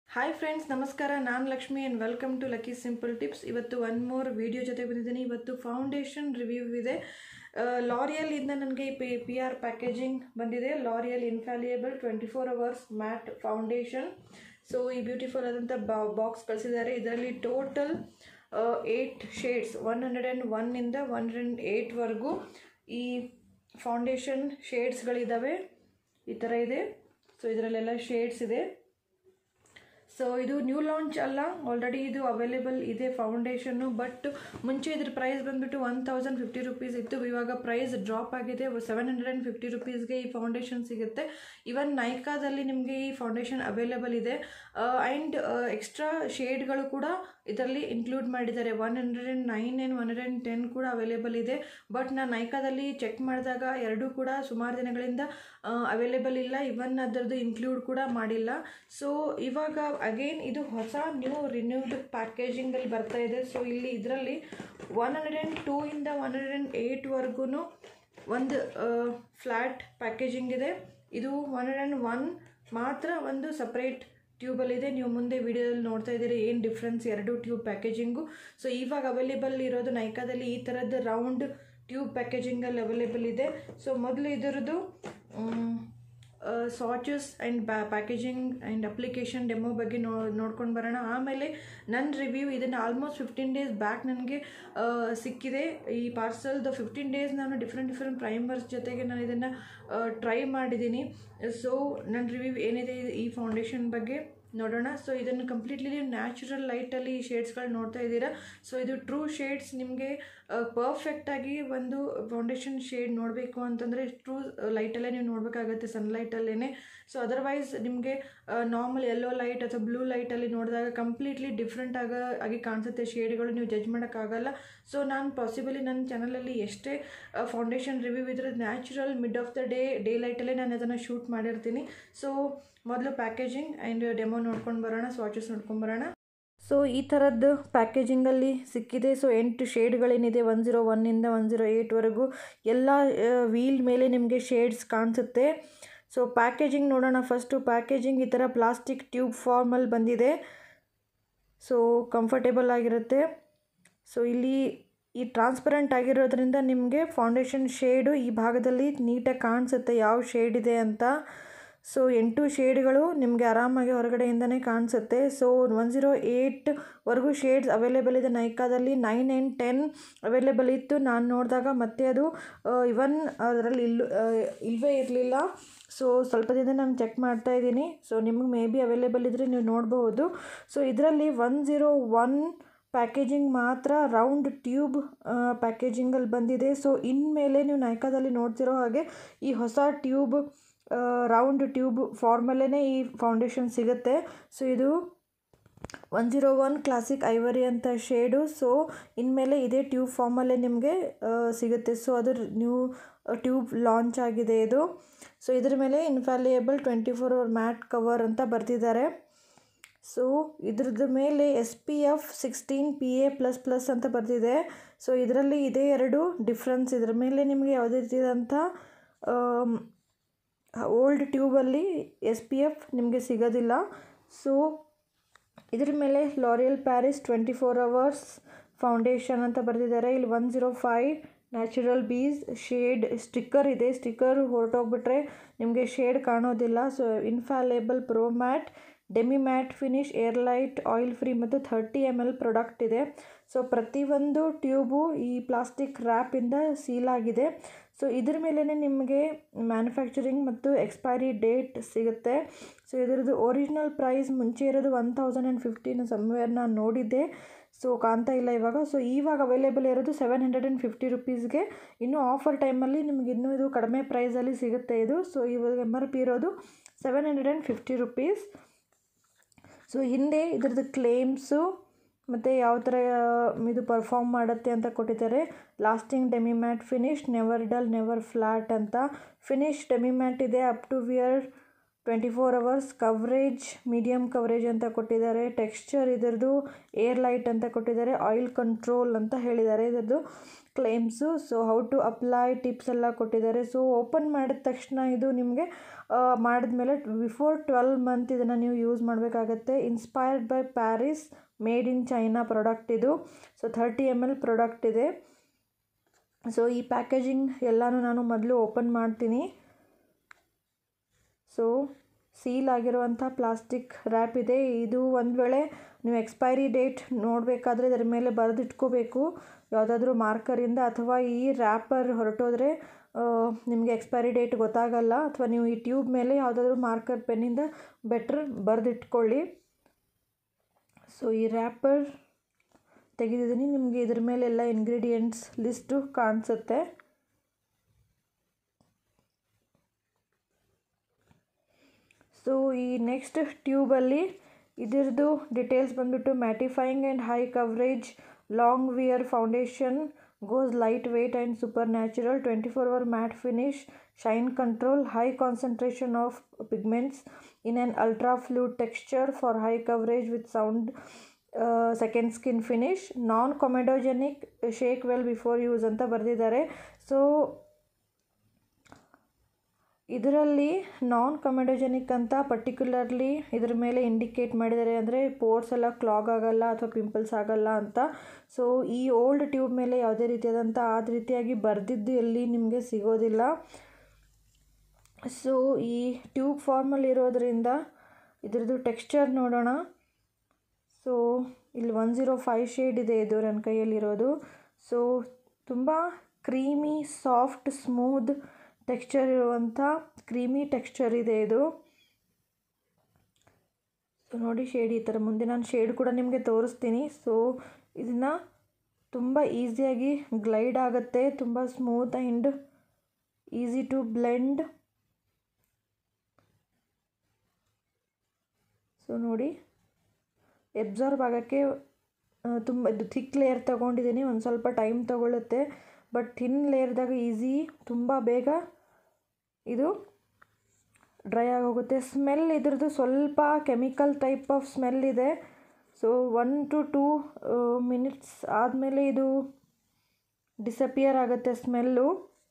Hi friends ನಮಸ್ಕಾರ ನಾನು Lakshmi and welcome to lucky simple tips ಇವತ್ತು ಒನ್ ಮೋರ್ ವಿಡಿಯೋ ಜೊತೆ ಬಂದಿದ್ದೀನಿ ಇವತ್ತು ಫೌಂಡೇಶನ್ ರಿವ್ಯೂ ಇದೆ ಲಾರಿಯಲ್ ಇಂದ ನನಗೆ ಪಿ ಪಿ ಆರ್ ಪ್ಯಾಕೇಜಿಂಗ್ ಬಂದಿದೆ L'Oreal infallible twenty four hours matte foundation so ಈ ಬ್ಯೂಟಿಫುಲ್ ಆದಂಥ ಬಾಕ್ಸ್ ಕಳಿಸಿದ್ದಾರೆ ಇದರಲ್ಲಿ total eight shades one hundred and ಒನ್ನಿಂದ ಒನ್ ಹಂಡ್ರೆಡ್ ಆ್ಯಂಡ್ ಏಯ್ಟ್ವರೆಗೂ ಈ ಫೌಂಡೇಶನ್ ಶೇಡ್ಸ್ಗಳಿದ್ದಾವೆ ಈ ಥರ ಇದೆ ಸೊ ಇದರಲ್ಲೆಲ್ಲ ಶೇಡ್ಸ್ ಇದೆ ಸೊ ಇದು ನ್ಯೂ ಲಾಂಚ್ ಅಲ್ಲ ಆಲ್ರೆಡಿ ಇದು ಅವೈಲೇಬಲ್ ಇದೆ ಫೌಂಡೇಶನ್ನು ಬಟ್ ಮುಂಚೆ ಇದ್ರ ಪ್ರೈಸ್ ಬಂದುಬಿಟ್ಟು ಒನ್ ತೌಸಂಡ್ ಫಿಫ್ಟಿ ರುಪೀಸ್ ಇತ್ತು ಇವಾಗ ಪ್ರೈಸ್ ಡ್ರಾಪ್ ಆಗಿದೆ ಸೆವೆನ್ ಹಂಡ್ರೆಡ್ ಆ್ಯಂಡ್ ಫಿಫ್ಟಿ ರುಪೀಸ್ಗೆ ಈ ಫೌಂಡೇಶನ್ ಸಿಗುತ್ತೆ ಇವನ್ ನೈಕಾದಲ್ಲಿ ನಿಮಗೆ ಈ ಫೌಂಡೇಶನ್ ಅವೈಲೇಬಲ್ ಇದೆ ಆ್ಯಂಡ್ ಎಕ್ಸ್ಟ್ರಾ ಶೇಡ್ಗಳು ಕೂಡ ಇದರಲ್ಲಿ ಇನ್ಕ್ಲೂಡ್ ಮಾಡಿದ್ದಾರೆ one hundred and nine and one hundred and ten ಕೂಡ ಅವೈಲೇಬಲ್ ಇದೆ ಬಟ್ ನಾನು ನೈಕಾದಲ್ಲಿ ಚೆಕ್ ಮಾಡಿದಾಗ ಎರಡೂ ಕೂಡ ಸುಮಾರು ದಿನಗಳಿಂದ ಅವೈಲೇಬಲ್ ಇಲ್ಲ ಇವನ್ ಅದರದ್ದು ಇನ್ಕ್ಲೂಡ್ ಕೂಡ ಮಾಡಿಲ್ಲ ಸೊ ಇವಾಗ ಅಗೇನ್ ಇದು ಹೊಸ ನ್ಯೂ ರಿನ್ಯೂಡ್ ಪ್ಯಾಕೇಜಿಂಗಲ್ಲಿ ಬರ್ತಾ ಇದೆ ಸೊ ಇಲ್ಲಿ ಇದರಲ್ಲಿ ಒನ್ ಹಂಡ್ರೆಡ್ ಆ್ಯಂಡ್ ಟೂ ಇಂದ ಒನ್ ಹಂಡ್ರೆಡ್ ಆ್ಯಂಡ್ ಏಯ್ಟ್ವರೆಗೂ ಒಂದು ಫ್ಲ್ಯಾಟ್ ಪ್ಯಾಕೇಜಿಂಗ್ ಇದೆ ಇದು ಒನ್ ಹಂಡ್ರೆಡ್ ಆ್ಯಂಡ್ ಒನ್ ಮಾತ್ರ ಒಂದು ಸಪ್ರೇಟ್ ಟ್ಯೂಬಲ್ಲಿದೆ ನೀವು ಮುಂದೆ ವಿಡಿಯೋದಲ್ಲಿ ನೋಡ್ತಾ ಇದ್ದೀರಿ ಏನು ಡಿಫ್ರೆನ್ಸ್ ಎರಡು ಟ್ಯೂಬ್ ಪ್ಯಾಕೇಜಿಂಗು ಸೊ ಇವಾಗ ಅವೈಲೇಬಲ್ ಇರೋದು ನೈಕಾದಲ್ಲಿ ಈ ಥರದ್ದು ರೌಂಡ್ ಟ್ಯೂಬ್ ಪ್ಯಾಕೇಜಿಂಗಲ್ಲಿ ಅವೈಲೇಬಲ್ ಇದೆ ಸೊ ಮೊದಲು ಇದರದ್ದು ಸಾಚಸ್ ಆ್ಯಂಡ್ ಬ್ಯಾ ಪ್ಯಾಕೇಜಿಂಗ್ ಆ್ಯಂಡ್ ಅಪ್ಲಿಕೇಶನ್ ಡೆಮೋ ಬಗ್ಗೆ ನೋ ನೋಡ್ಕೊಂಡು ಬರೋಣ ಆಮೇಲೆ ನನ್ನ ರಿವ್ಯೂ ಇದನ್ನು ಆಲ್ಮೋಸ್ಟ್ ಫಿಫ್ಟೀನ್ ಡೇಸ್ ಬ್ಯಾಕ್ ನನಗೆ ಸಿಕ್ಕಿದೆ ಈ ಪಾರ್ಸಲ್ದು ಫಿಫ್ಟೀನ್ ಡೇಸ್ ನಾನು ಡಿಫ್ರೆಂಟ್ ಡಿಫ್ರೆಂಟ್ ಪ್ರೈಮರ್ಸ್ ಜೊತೆಗೆ ನಾನು ಇದನ್ನು ಟ್ರೈ ಮಾಡಿದ್ದೀನಿ ಸೊ ನನ್ನ ರಿವ್ಯೂ ಏನಿದೆ ಈ ಫೌಂಡೇಶನ್ ಬಗ್ಗೆ ನೋಡೋಣ ಸೊ ಇದನ್ನು ಕಂಪ್ಲೀಟ್ಲಿ ನೀವು ನ್ಯಾಚುರಲ್ ಲೈಟಲ್ಲಿ ಶೇಡ್ಸ್ಗಳು ನೋಡ್ತಾ ಇದ್ದೀರಾ ಸೊ ಇದು ಟ್ರೂ ಶೇಡ್ಸ್ ನಿಮಗೆ ಪರ್ಫೆಕ್ಟಾಗಿ ಒಂದು ಫೌಂಡೇಶನ್ ಶೇಡ್ ನೋಡಬೇಕು ಅಂತಂದರೆ ಟ್ರೂ ಲೈಟಲ್ಲೇ ನೀವು ನೋಡಬೇಕಾಗತ್ತೆ ಸನ್ಲೈಟಲ್ಲೇ ಸೊ ಅದರ್ವೈಸ್ ನಿಮಗೆ ನಾರ್ಮಲ್ ಯೆಲ್ಲೋ ಲೈಟ್ ಅಥವಾ ಬ್ಲೂ ಲೈಟಲ್ಲಿ ನೋಡಿದಾಗ ಕಂಪ್ಲೀಟ್ಲಿ ಡಿಫ್ರೆಂಟ್ ಆಗ ಆಗಿ ಕಾಣಿಸುತ್ತೆ ಶೇಡ್ಗಳು ನೀವು ಜಡ್ಜ್ ಮಾಡೋಕ್ಕಾಗಲ್ಲ ಸೊ ನಾನು ಪಾಸಿಬಲಿ ನನ್ನ ಚಾನಲಲ್ಲಿ ಎಷ್ಟೇ ಫೌಂಡೇಶನ್ ರಿವ್ಯೂ ಇದ್ರೆ natural mid of the day day ಲೈಟಲ್ಲೇ ನಾನು ಅದನ್ನು ಶೂಟ್ ಮಾಡಿರ್ತೀನಿ ಸೊ ಮೊದಲು ಪ್ಯಾಕೇಜಿಂಗ್ ಆ್ಯಂಡ್ ಡೆಮೋ ನೋಡ್ಕೊಂಡು ಬರೋಣ ಸ್ವಾಚಸ್ ನೋಡ್ಕೊಂಡು ಬರೋಣ ಸೊ ಈ ಥರದ್ದು ಪ್ಯಾಕೇಜಿಂಗಲ್ಲಿ ಸಿಕ್ಕಿದೆ ಸೊ ಎಂಟು ಶೇಡ್ಗಳೇನಿದೆ ಒನ್ ಜೀರೋ ಒನ್ನಿಂದ ಒನ್ ಜೀರೋ ಏಯ್ಟ್ವರೆಗೂ ಎಲ್ಲ ವೀಲ್ ಮೇಲೆ ನಿಮಗೆ ಶೇಡ್ಸ್ ಕಾಣಿಸುತ್ತೆ ಸೊ ಪ್ಯಾಕೇಜಿಂಗ್ ನೋಡೋಣ ಫಸ್ಟು ಪ್ಯಾಕೇಜಿಂಗ್ ಈ ಥರ ಪ್ಲಾಸ್ಟಿಕ್ ಟ್ಯೂಬ್ ಫಾರ್ಮಲ್ಲಿ ಬಂದಿದೆ ಸೊ ಕಂಫರ್ಟೇಬಲ್ ಆಗಿರುತ್ತೆ ಸೊ ಇಲ್ಲಿ ಈ ಟ್ರಾನ್ಸ್ಪರೆಂಟ್ ಆಗಿರೋದ್ರಿಂದ ನಿಮಗೆ ಫೌಂಡೇಶನ್ ಶೇಡು ಈ ಭಾಗದಲ್ಲಿ ನೀಟಾಗಿ ಕಾಣಿಸುತ್ತೆ ಯಾವ ಶೇಡ್ ಇದೆ ಅಂತ ಸೊ ಎಂಟು ಶೇಡ್ಗಳು ನಿಮಗೆ ಆರಾಮಾಗಿ ಹೊರಗಡೆಯಿಂದನೇ ಕಾಣಿಸುತ್ತೆ ಸೊ ಒನ್ ಜೀರೋ ಏಯ್ಟ್ವರೆಗೂ ಶೇಡ್ಸ್ ಅವೈಲೇಬಲ್ ಇದೆ ನೈಕಾದಲ್ಲಿ ನೈನ್ ಆ್ಯಂಡ್ ಟೆನ್ ಅವೈಲೇಬಲ್ ಇತ್ತು ನಾನು ನೋಡಿದಾಗ ಮತ್ತೆ ಅದು ಇವನ್ ಅದರಲ್ಲಿ ಇಲ್ಲೂ ಇಲ್ಲವೇ ಇರಲಿಲ್ಲ ಸೊ ಸ್ವಲ್ಪ ದಿನ ನಾನು ಚೆಕ್ ಮಾಡ್ತಾ ಇದ್ದೀನಿ ಸೊ ನಿಮಗೆ ಮೇ ಬಿ ಅವೈಲೇಬಲ್ ಇದ್ದರೆ ನೀವು ನೋಡಬಹುದು ಸೊ ಇದರಲ್ಲಿ ಒನ್ ಜೀರೋ ಒನ್ ಪ್ಯಾಕೇಜಿಂಗ್ ಮಾತ್ರ ರೌಂಡ್ ಟ್ಯೂಬ್ ಪ್ಯಾಕೇಜಿಂಗಲ್ಲಿ ಬಂದಿದೆ ಸೊ ಇನ್ಮೇಲೆ ನೀವು ನೈಕಾದಲ್ಲಿ ನೋಡ್ತಿರೋ ಹಾಗೆ ಈ ಹೊಸ ಟ್ಯೂಬ್ ರೌಂಡ್ ಟ್ಯೂಬ್ ಫಾರ್ಮಲ್ಲೇ ಈ ಫೌಂಡೇಶನ್ ಸಿಗುತ್ತೆ ಸೊ ಇದು one zero one classic ivory ಅಂತ ಶೇಡು ಸೊ ಇನ್ಮೇಲೆ ಇದೇ ಟ್ಯೂಬ್ ಫಾರ್ಮಲ್ಲೇ ನಿಮಗೆ ಸಿಗುತ್ತೆ ಸೊ ಅದು ನ್ಯೂ ಟ್ಯೂಬ್ ಲಾಂಚ್ ಆಗಿದೆ ಇದು ಸೊ ಇದ್ರ ಮೇಲೆ infallible twenty four hour matte cover ಅಂತ ಬರ್ತಿದ್ದಾರೆ ಸೊ ಇದ್ರದ್ದು ಮೇಲೆ S P F sixteen P A plus plus ಅಂತ ಬರ್ತಿದೆ ಸೊ ಇದರಲ್ಲಿ ಇದೇ ಎರಡು ಡಿಫ್ರೆನ್ಸ್ ಇದ್ರ ಮೇಲೆ ನಿಮಗೆ ಯಾವುದೇ ರೀತಿಯಾದಂಥ ಓಲ್ಡ್ ಟ್ಯೂಬಲ್ಲಿ ಎಸ್ ಪಿ ಎಫ್ ನಿಮಗೆ ಸಿಗೋದಿಲ್ಲ ಸೊ ಇದ್ರ ಮೇಲೆ L'Oreal Paris twenty four hours foundation ಅಂತ ಬರೆದಿದ್ದಾರೆ ಇಲ್ಲಿ one zero five natural beige shade sticker ಇದೆ ಸ್ಟಿಕ್ಕರ್ ಹೊರಟೋಗ್ಬಿಟ್ರೆ ನಿಮಗೆ ಶೇಡ್ ಕಾಣೋದಿಲ್ಲ so infallible pro matte demi matte finish air light oil free ಮತ್ತು ಥರ್ಟಿ ಎಮ್ ಎಲ್ ಪ್ರಾಡಕ್ಟ್ ಇದೆ ಸೊ ಪ್ರತಿಯೊಂದು ಟ್ಯೂಬು ಈ ಪ್ಲಾಸ್ಟಿಕ್ ರ್ಯಾಪಿಂದ ಸೀಲ್ ಆಗಿದೆ ಸೊ ಇದ್ರ ಮೇಲೇ ನಿಮಗೆ ಮ್ಯಾನುಫ್ಯಾಕ್ಚರಿಂಗ್ ಮತ್ತು ಎಕ್ಸ್ಪೈರಿ ಡೇಟ್ ಸಿಗುತ್ತೆ ಸೊ ಇದರದ್ದು ಒರಿಜಿನಲ್ ಪ್ರೈಸ್ ಮುಂಚೆ ಇರೋದು one thousand and fifteen somewhere ನಾನು ನೋಡಿದ್ದೆ ಸೊ ಕಾಣ್ತಾ ಇಲ್ಲ ಇವಾಗ ಸೊ ಇವಾಗ ಅವೈಲೇಬಲ್ ಇರೋದು ಸೆವೆನ್ ಹಂಡ್ರೆಡ್ ಆ್ಯಂಡ್ ಫಿಫ್ಟಿ ರುಪೀಸ್ಗೆ ಇನ್ನೂ ಆಫರ್ ಟೈಮಲ್ಲಿ ನಿಮ್ಗೆ ಇನ್ನೂ ಇದು ಕಡಿಮೆ ಪ್ರೈಸಲ್ಲಿ ಸಿಗುತ್ತೆ ಇದು ಸೊ ಇವಾಗ ಎಮ್ ಆರ್ ಪಿ ಇರೋದು seven hundred and fifty rupees so ಹಿಂದೆ ಇದ್ರದ್ದು ಕ್ಲೇಮ್ಸು ಮತ್ತು ಯಾವ ಥರ ಇದು ಪರ್ಫಾರ್ಮ್ ಮಾಡುತ್ತೆ ಅಂತ ಕೊಟ್ಟಿದ್ದಾರೆ lasting demi matte finish never dull never flat ಅಂತ ಫಿನಿಶ್ ಡೆಮಿ ಮ್ಯಾಟ್ ಇದೆ up to wear twenty four hours coverage medium coverage ಅಂತ ಕೊಟ್ಟಿದ್ದಾರೆ ಟೆಕ್ಸ್ಚರ್ ಇದರದ್ದು ಏರ್ ಲೈಟ್ ಅಂತ ಕೊಟ್ಟಿದ್ದಾರೆ ಆಯಿಲ್ ಕಂಟ್ರೋಲ್ ಅಂತ ಹೇಳಿದ್ದಾರೆ ಇದರದ್ದು claims so how to apply tips ಎಲ್ಲ ಕೊಟ್ಟಿದ್ದಾರೆ ಸೊ ಓಪನ್ ಮಾಡಿದ ತಕ್ಷಣ ಇದು ನಿಮಗೆ ಮಾಡಿದ್ಮೇಲೆ ಬಿಫೋರ್ ಟ್ವೆಲ್ ಮಂತ್ ಇದನ್ನು ನೀವು ಯೂಸ್ ಮಾಡಬೇಕಾಗತ್ತೆ inspired by Paris made in China product ಇದು so thirty M L product ಇದೆ ಸೊ ಈ ಪ್ಯಾಕೇಜಿಂಗ್ ಎಲ್ಲನೂ ನಾನು ಮೊದಲು ಓಪನ್ ಮಾಡ್ತೀನಿ ಸೊ ಸೀಲ್ ಆಗಿರುವಂಥ ಪ್ಲಾಸ್ಟಿಕ್ ರ್ಯಾಪ್ ಇದೆ ಇದು ಒಂದು ವೇಳೆ ನೀವು ಎಕ್ಸ್ಪೈರಿ ಡೇಟ್ ನೋಡಬೇಕಾದ್ರೆ ಇದರ ಮೇಲೆ ಬರೆದಿಟ್ಕೋಬೇಕು ಯಾವುದಾದ್ರೂ ಮಾರ್ಕರಿಂದ ಅಥವಾ ಈ ರ್ಯಾಪರ್ ಹೊರಟೋದ್ರೆ ನಿಮಗೆ ಎಕ್ಸ್ಪೈರಿ ಡೇಟ್ ಗೊತ್ತಾಗಲ್ಲ ಅಥವಾ ನೀವು ಈ ಟ್ಯೂಬ್ ಮೇಲೆ ಯಾವುದಾದ್ರೂ ಮಾರ್ಕರ್ ಪೆನ್ನಿಂದ ಬೆಟ್ರ್ ಬರೆದಿಟ್ಕೊಳ್ಳಿ ಸೊ ಈ ರ್ಯಾಪರ್ ತೆಗೆದಿದ್ದೀನಿ ನಿಮಗೆ ಇದ್ರ ಮೇಲೆಲ್ಲ ಇಂಗ್ರೀಡಿಯೆಂಟ್ಸ್ ಲಿಸ್ಟು ಕಾಣಿಸುತ್ತೆ ಸೊ ಈ ನೆಕ್ಸ್ಟ್ ಟ್ಯೂಬಲ್ಲಿ ಇದರದ್ದು ಡೀಟೇಲ್ಸ್ ಬಂದುಬಿಟ್ಟು mattifying and high coverage long wear foundation goes light weight and super natural twenty four hour matte finish shine control high concentration of pigments in an ultra fluid texture for high coverage with sound second skin finish non comedogenic shake well before use ಅಂತ ಬರೆದಿದ್ದಾರೆ so ಇದರಲ್ಲಿ ನಾನ್ ಕಮೆಡೋಜೆನಿಕ್ ಅಂತ particularly ಇದ್ರ ಮೇಲೆ indicate ಮಾಡಿದ್ದಾರೆ ಅಂದರೆ force ಎಲ್ಲ clog ಆಗಲ್ಲ ಅಥವಾ ಪಿಂಪಲ್ಸ್ ಆಗಲ್ಲ ಅಂತ ಸೊ ಈ ಓಲ್ಡ್ ಟ್ಯೂಬ್ ಮೇಲೆ ಯಾವುದೇ ರೀತಿಯಾದಂಥ ಆದ ರೀತಿಯಾಗಿ ಬರೆದಿದ್ದು ಎಲ್ಲಿ ನಿಮಗೆ ಸಿಗೋದಿಲ್ಲ ಸೊ ಈ ಟ್ಯೂಬ್ ಫಾರ್ಮಲ್ಲಿ ಇರೋದರಿಂದ ಇದ್ರದ್ದು ಟೆಕ್ಸ್ಚರ್ ನೋಡೋಣ ಸೊ ಇಲ್ಲಿ ಒನ್ ಝೀರೋ ಫೈವ್ ಶೇಡ್ ಇದೆ ಇದು ನನ್ನ ಕೈಯಲ್ಲಿರೋದು ಸೊ ತುಂಬ ಕ್ರೀಮಿ ಸಾಫ್ಟ್ ಸ್ಮೂದ್ ಟೆಕ್ಸ್ಚರ್ ಇರುವಂಥ ಕ್ರೀಮಿ ಟೆಕ್ಸ್ಚರ್ ಇದೆ ಇದು ಸೊ ನೋಡಿ ಶೇಡ್ ಈ ಥರ ಮುಂದೆ ನಾನು ಶೇಡ್ ಕೂಡ ನಿಮಗೆ ತೋರಿಸ್ತೀನಿ ಸೊ ಇದನ್ನು ತುಂಬ ಈಸಿಯಾಗಿ ಗ್ಲೈಡ್ ಆಗುತ್ತೆ ತುಂಬ smooth and easy to blend so ನೋಡಿ ಎಬ್ಸಾರ್ಬ್ ಆಗೋಕ್ಕೆ ತುಂಬ ಇದು ಥಿಕ್ ಲೇಯರ್ ತೊಗೊಂಡಿದ್ದೀನಿ ಒಂದು ಸ್ವಲ್ಪ ಟೈಮ್ ತೊಗೊಳುತ್ತೆ ಬಟ್ ಥಿನ್ ಲೇಯರ್ದಾಗ ಈಸಿ ತುಂಬ ಬೇಗ ಇದು ಡ್ರೈ ಆಗೋಗುತ್ತೆ ಸ್ಮೆಲ್ ಇದ್ರದ್ದು ಸ್ವಲ್ಪ ಕೆಮಿಕಲ್ ಟೈಪ್ ಆಫ್ ಸ್ಮೆಲ್ ಇದೆ so one to two minutes ಆದಮೇಲೆ ಇದು ಡಿಸಪಿಯರ್ ಆಗುತ್ತೆ ಸ್ಮೆಲ್ಲು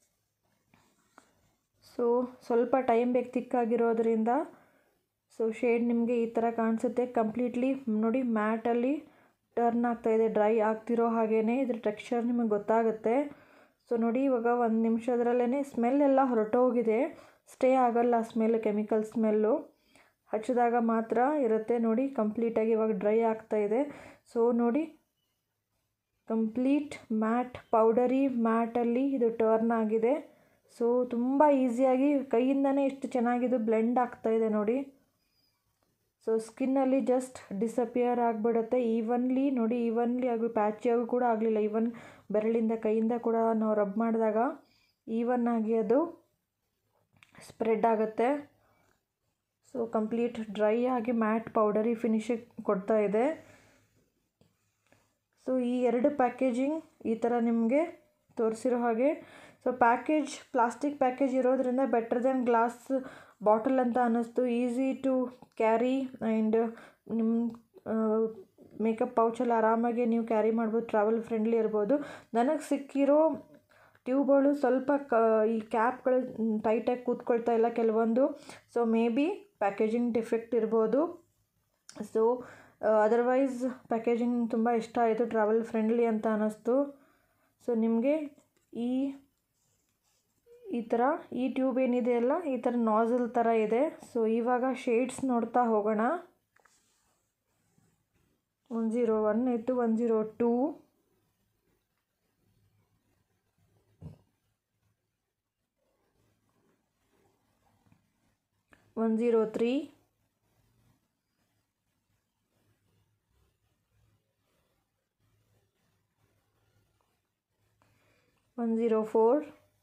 ಸೊ ಸ್ವಲ್ಪ ಟೈಮ್ ಬೇಕು ತಿಕ್ಕಾಗಿರೋದ್ರಿಂದ ಸೊ ಶೇಡ್ ನಿಮಗೆ ಈ ಥರ ಕಾಣಿಸುತ್ತೆ ಕಂಪ್ಲೀಟ್ಲಿ ನೋಡಿ ಮ್ಯಾಟಲ್ಲಿ ಟರ್ನ್ ಆಗ್ತಾಯಿದೆ ಡ್ರೈ ಆಗ್ತಿರೋ ಹಾಗೇ ಇದ್ರ ಟೆಕ್ಸ್ಚರ್ ನಿಮಗೆ ಗೊತ್ತಾಗುತ್ತೆ ಸೊ ನೋಡಿ ಇವಾಗ ಒಂದು ನಿಮಿಷದ್ರಲ್ಲೇ ಸ್ಮೆಲ್ ಎಲ್ಲ ಹೊರಟೋಗಿದೆ ಸ್ಟೇ ಆಗಲ್ಲ ಸ್ಮೆಲ್ ಕೆಮಿಕಲ್ ಸ್ಮೆಲ್ಲು ಹಚ್ಚಿದಾಗ ಮಾತ್ರ ಇರುತ್ತೆ ನೋಡಿ ಕಂಪ್ಲೀಟಾಗಿ ಇವಾಗ ಡ್ರೈ ಆಗ್ತಾಯಿದೆ ಸೊ ನೋಡಿ ಕಂಪ್ಲೀಟ್ ಮ್ಯಾಟ್ ಪೌಡರಿ ಮ್ಯಾಟಲ್ಲಿ ಇದು ಟರ್ನ್ ಆಗಿದೆ ಸೊ ತುಂಬ ಈಸಿಯಾಗಿ ಕೈಯಿಂದನೇ ಎಷ್ಟು ಚೆನ್ನಾಗಿದು ಬ್ಲೆಂಡ್ ಆಗ್ತಾಯಿದೆ ನೋಡಿ ಸೊ ಸ್ಕಿನ್ನಲ್ಲಿ ಜಸ್ಟ್ ಡಿಸಪಿಯರ್ ಆಗಿಬಿಡುತ್ತೆ ಈವನ್ಲಿ ನೋಡಿ ಈವನ್ಲಿ ಆಗಿ ಪ್ಯಾಚಿಯಾಗೂ ಕೂಡ ಆಗಲಿಲ್ಲ ಈವನ್ ಬೆರಳಿಂದ ಕೈಯಿಂದ ಕೂಡ ನಾವು ರಬ್ ಮಾಡಿದಾಗ ಈವನ್ ಆಗಿ ಅದು ಸ್ಪ್ರೆಡ್ ಆಗುತ್ತೆ ಸೊ ಕಂಪ್ಲೀಟ್ ಡ್ರೈ ಆಗಿ ಮ್ಯಾಟ್ ಪೌಡರಿ ಫಿನಿಶಿಂಗ್ ಕೊಡ್ತಾ ಇದೆ ಸೊ ಈ ಎರಡು ಪ್ಯಾಕೇಜಿಂಗ್ ಈ ಥರ ನಿಮಗೆ ತೋರಿಸಿರೋ ಹಾಗೆ ಸೊ ಪ್ಯಾಕೇಜ್ ಪ್ಲಾಸ್ಟಿಕ್ ಪ್ಯಾಕೇಜ್ ಇರೋದ್ರಿಂದ ಬೆಟರ್ ದೆನ್ ಗ್ಲಾಸ್ ಬಾಟಲ್ ಅಂತ ಅನ್ನಿಸ್ತು ಈಸಿ ಟು ಕ್ಯಾರಿ ಆ್ಯಂಡ್ ನಿಮ್ಮ ಮೇಕಪ್ ಪೌಚಲ್ಲಿ ಆರಾಮಾಗಿ ನೀವು ಕ್ಯಾರಿ ಮಾಡ್ಬೋದು ಟ್ರಾವೆಲ್ ಫ್ರೆಂಡ್ಲಿ ಇರ್ಬೋದು ನನಗೆ ಸಿಕ್ಕಿರೋ ಟ್ಯೂಬ್ಗಳು ಸ್ವಲ್ಪ ಕ ಈ ಕ್ಯಾಪ್ಗಳು ಟೈಟಾಗಿ ಕೂತ್ಕೊಳ್ತಾ ಇಲ್ಲ ಕೆಲವೊಂದು so maybe packaging defect ಇರ್ಬೋದು ಸೊ ಅದರ್ವೈಸ್ ಪ್ಯಾಕೇಜಿಂಗ್ ತುಂಬ ಇಷ್ಟ ಆಯಿತು ಟ್ರಾವೆಲ್ ಫ್ರೆಂಡ್ಲಿ ಅಂತ ಅನ್ನಿಸ್ತು ಸೊ ನಿಮಗೆ ಈ ಈ ಥರ ಈ ಟ್ಯೂಬ್ ಏನಿದೆಯಲ್ಲ ಈ ಥರ ನಾಸಲ್ ಥರ ಇದೆ ಸೊ ಇವಾಗ ಶೇಡ್ಸ್ ನೋಡ್ತಾ ಹೋಗೋಣ ಒನ್ ಜೀರೋ ಒನ್ ಇತ್ತು one zero two one zero three one zero four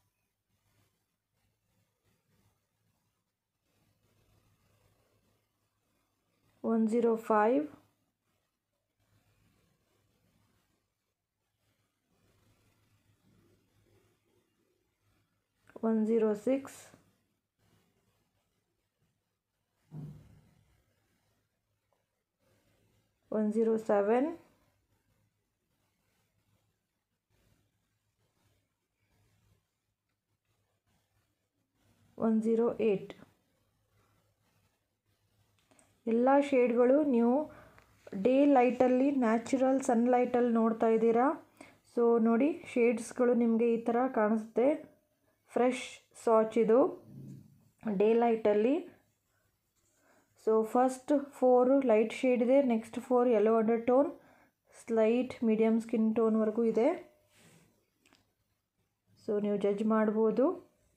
one zero five one zero six one zero seven one zero eight ಎಲ್ಲ ಶೇಡ್ಗಳು ನೀವು ಡೇ ಲೈಟಲ್ಲಿ ನ್ಯಾಚುರಲ್ ಸನ್ಲೈಟಲ್ಲಿ ನೋಡ್ತಾ ಇದ್ದೀರಾ ಸೊ ನೋಡಿ ಶೇಡ್ಸ್ಗಳು ನಿಮಗೆ ಈ ಥರ ಕಾಣಿಸುತ್ತೆ ಫ್ರೆಶ್ ಸಾಚ್ ಇದು ಡೇ ಲೈಟಲ್ಲಿ so first four light shade ಇದೆ next four yellow undertone slight medium skin ಟೋನ್ವರೆಗೂ ಇದೆ ಸೊ ನೀವು ಜಡ್ಜ್ ಮಾಡ್ಬೋದು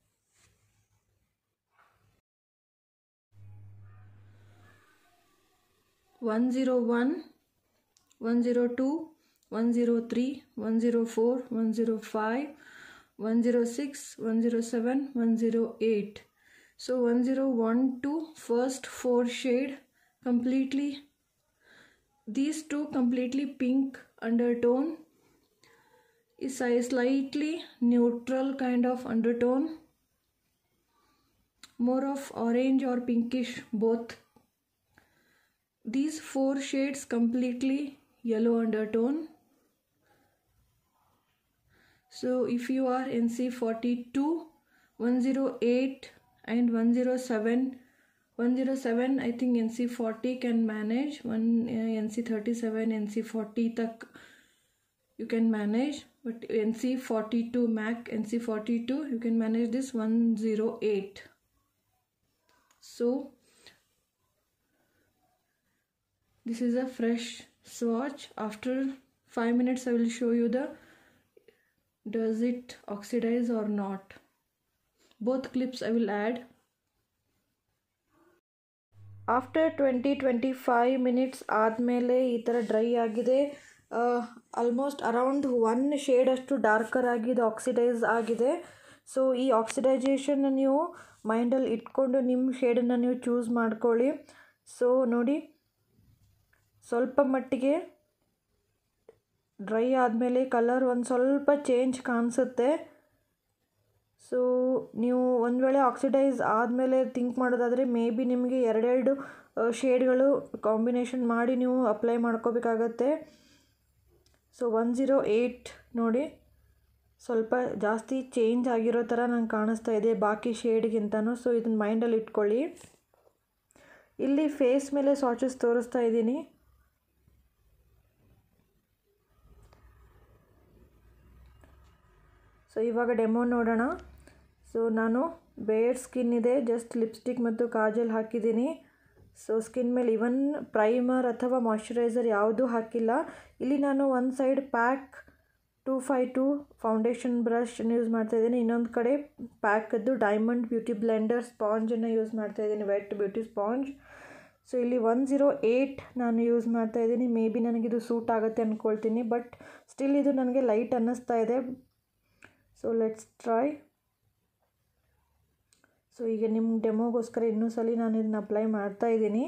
one zero one one zero two one zero three one zero four one zero five one zero six one zero seven one zero eight so 101 to first four shade completely these two completely pink undertone is a slightly neutral kind of undertone more of orange or pinkish both these four shades completely yellow undertone so if you are nc42 108 and 107 107 i think nc40 can manage one uh, nc37 nc40 tak you can manage but nc42 mac nc42 you can manage this 108 so this is a fresh swatch after 5 minutes i will show you the does it oxidize or not both clips I will add. After twenty twenty five minutes ಆದಮೇಲೆ ಈ ಥರ ಡ್ರೈ ಆಗಿದೆ almost around one ಶೇಡಷ್ಟು darker ಆಗಿ ಇದು oxidise ಆಗಿದೆ so ಈ ಆಕ್ಸಿಡೈಜೇಷನ್ ನೀವು ಮೈಂಡಲ್ಲಿ ಇಟ್ಕೊಂಡು ನಿಮ್ಮ ಶೇಡನ್ನು ನೀವು ಚೂಸ್ ಮಾಡ್ಕೊಳ್ಳಿ ಸೊ ನೋಡಿ ಸ್ವಲ್ಪ ಮಟ್ಟಿಗೆ ಡ್ರೈ ಆದಮೇಲೆ ಕಲರ್ ಒಂದು ಸ್ವಲ್ಪ ಚೇಂಜ್ ಕಾಣಿಸುತ್ತೆ ಸೊ ನೀವು ಒಂದು ವೇಳೆ ಆಕ್ಸಿಡೈಸ್ ಆದಮೇಲೆ ಥಿಂಕ್ ಮಾಡೋದಾದರೆ ಮೇ ಬಿ ನಿಮಗೆ ಎರಡೆರಡು ಶೇಡ್ಗಳು ಕಾಂಬಿನೇಷನ್ ಮಾಡಿ ನೀವು ಅಪ್ಲೈ ಮಾಡ್ಕೋಬೇಕಾಗತ್ತೆ ಸೊ ಒನ್ ಝೀರೋ ಏಯ್ಟ್ ನೋಡಿ ಸ್ವಲ್ಪ ಜಾಸ್ತಿ ಚೇಂಜ್ ಆಗಿರೋ ಥರ ನಂಗೆ ಕಾಣಿಸ್ತಾ ಇದೆ ಬಾಕಿ ಶೇಡ್ಗಿಂತನೂ ಸೊ ಇದನ್ನ ಮೈಂಡಲ್ಲಿ ಇಟ್ಕೊಳ್ಳಿ ಇಲ್ಲಿ ಫೇಸ್ ಮೇಲೆ ಸಾಚಸ್ ತೋರಿಸ್ತಾ ಇದ್ದೀನಿ ಸೊ ಇವಾಗ ಡೆಮೋ ನೋಡೋಣ ಸೊ ನಾನು ಬೇಡ್ ಸ್ಕಿನ್ ಇದೆ ಜಸ್ಟ್ ಲಿಪ್ಸ್ಟಿಕ್ ಮತ್ತು ಕಾಜಲ್ ಹಾಕಿದ್ದೀನಿ ಸೊ ಸ್ಕಿನ್ ಮೇಲೆ ಇವನ್ ಪ್ರೈಮರ್ ಅಥವಾ ಮಾಯ್ಶ್ಚರೈಸರ್ ಯಾವುದೂ ಹಾಕಿಲ್ಲ ಇಲ್ಲಿ ನಾನು ಒಂದು side PAC two five two foundation ಬ್ರಷನ್ನು ಯೂಸ್ ಮಾಡ್ತಾಯಿದ್ದೀನಿ ಇನ್ನೊಂದು ಕಡೆ ಪ್ಯಾಕದ್ದು ಡೈಮಂಡ್ ಬ್ಯೂಟಿ ಬ್ಲೆಂಡರ್ ಸ್ಪಾಂಜನ್ನು ಯೂಸ್ ಮಾಡ್ತಾಯಿದ್ದೀನಿ ವೆಟ್ ಬ್ಯೂಟಿ ಸ್ಪಾಂಜ್ ಸೊ ಇಲ್ಲಿ ಒನ್ ಝೀರೋ ಏಯ್ಟ್ ನಾನು ಯೂಸ್ ಮಾಡ್ತಾಯಿದ್ದೀನಿ ಮೇ ಬಿ ನನಗಿದು ಸೂಟ್ ಆಗುತ್ತೆ ಅಂದ್ಕೊಳ್ತೀನಿ ಬಟ್ ಸ್ಟಿಲ್ ಇದು ನನಗೆ ಲೈಟ್ ಅನ್ನಿಸ್ತಾ ಇದೆ ಸೊ ಲೆಟ್ಸ್ ಟ್ರೈ ಸೊ ಈಗ ನಿಮ್ಮ ಡೆಮೋಗೋಸ್ಕರ ಇನ್ನೂ ಸಲ ನಾನು ಇದನ್ನ ಅಪ್ಲೈ ಮಾಡ್ತಾ ಇದ್ದೀನಿ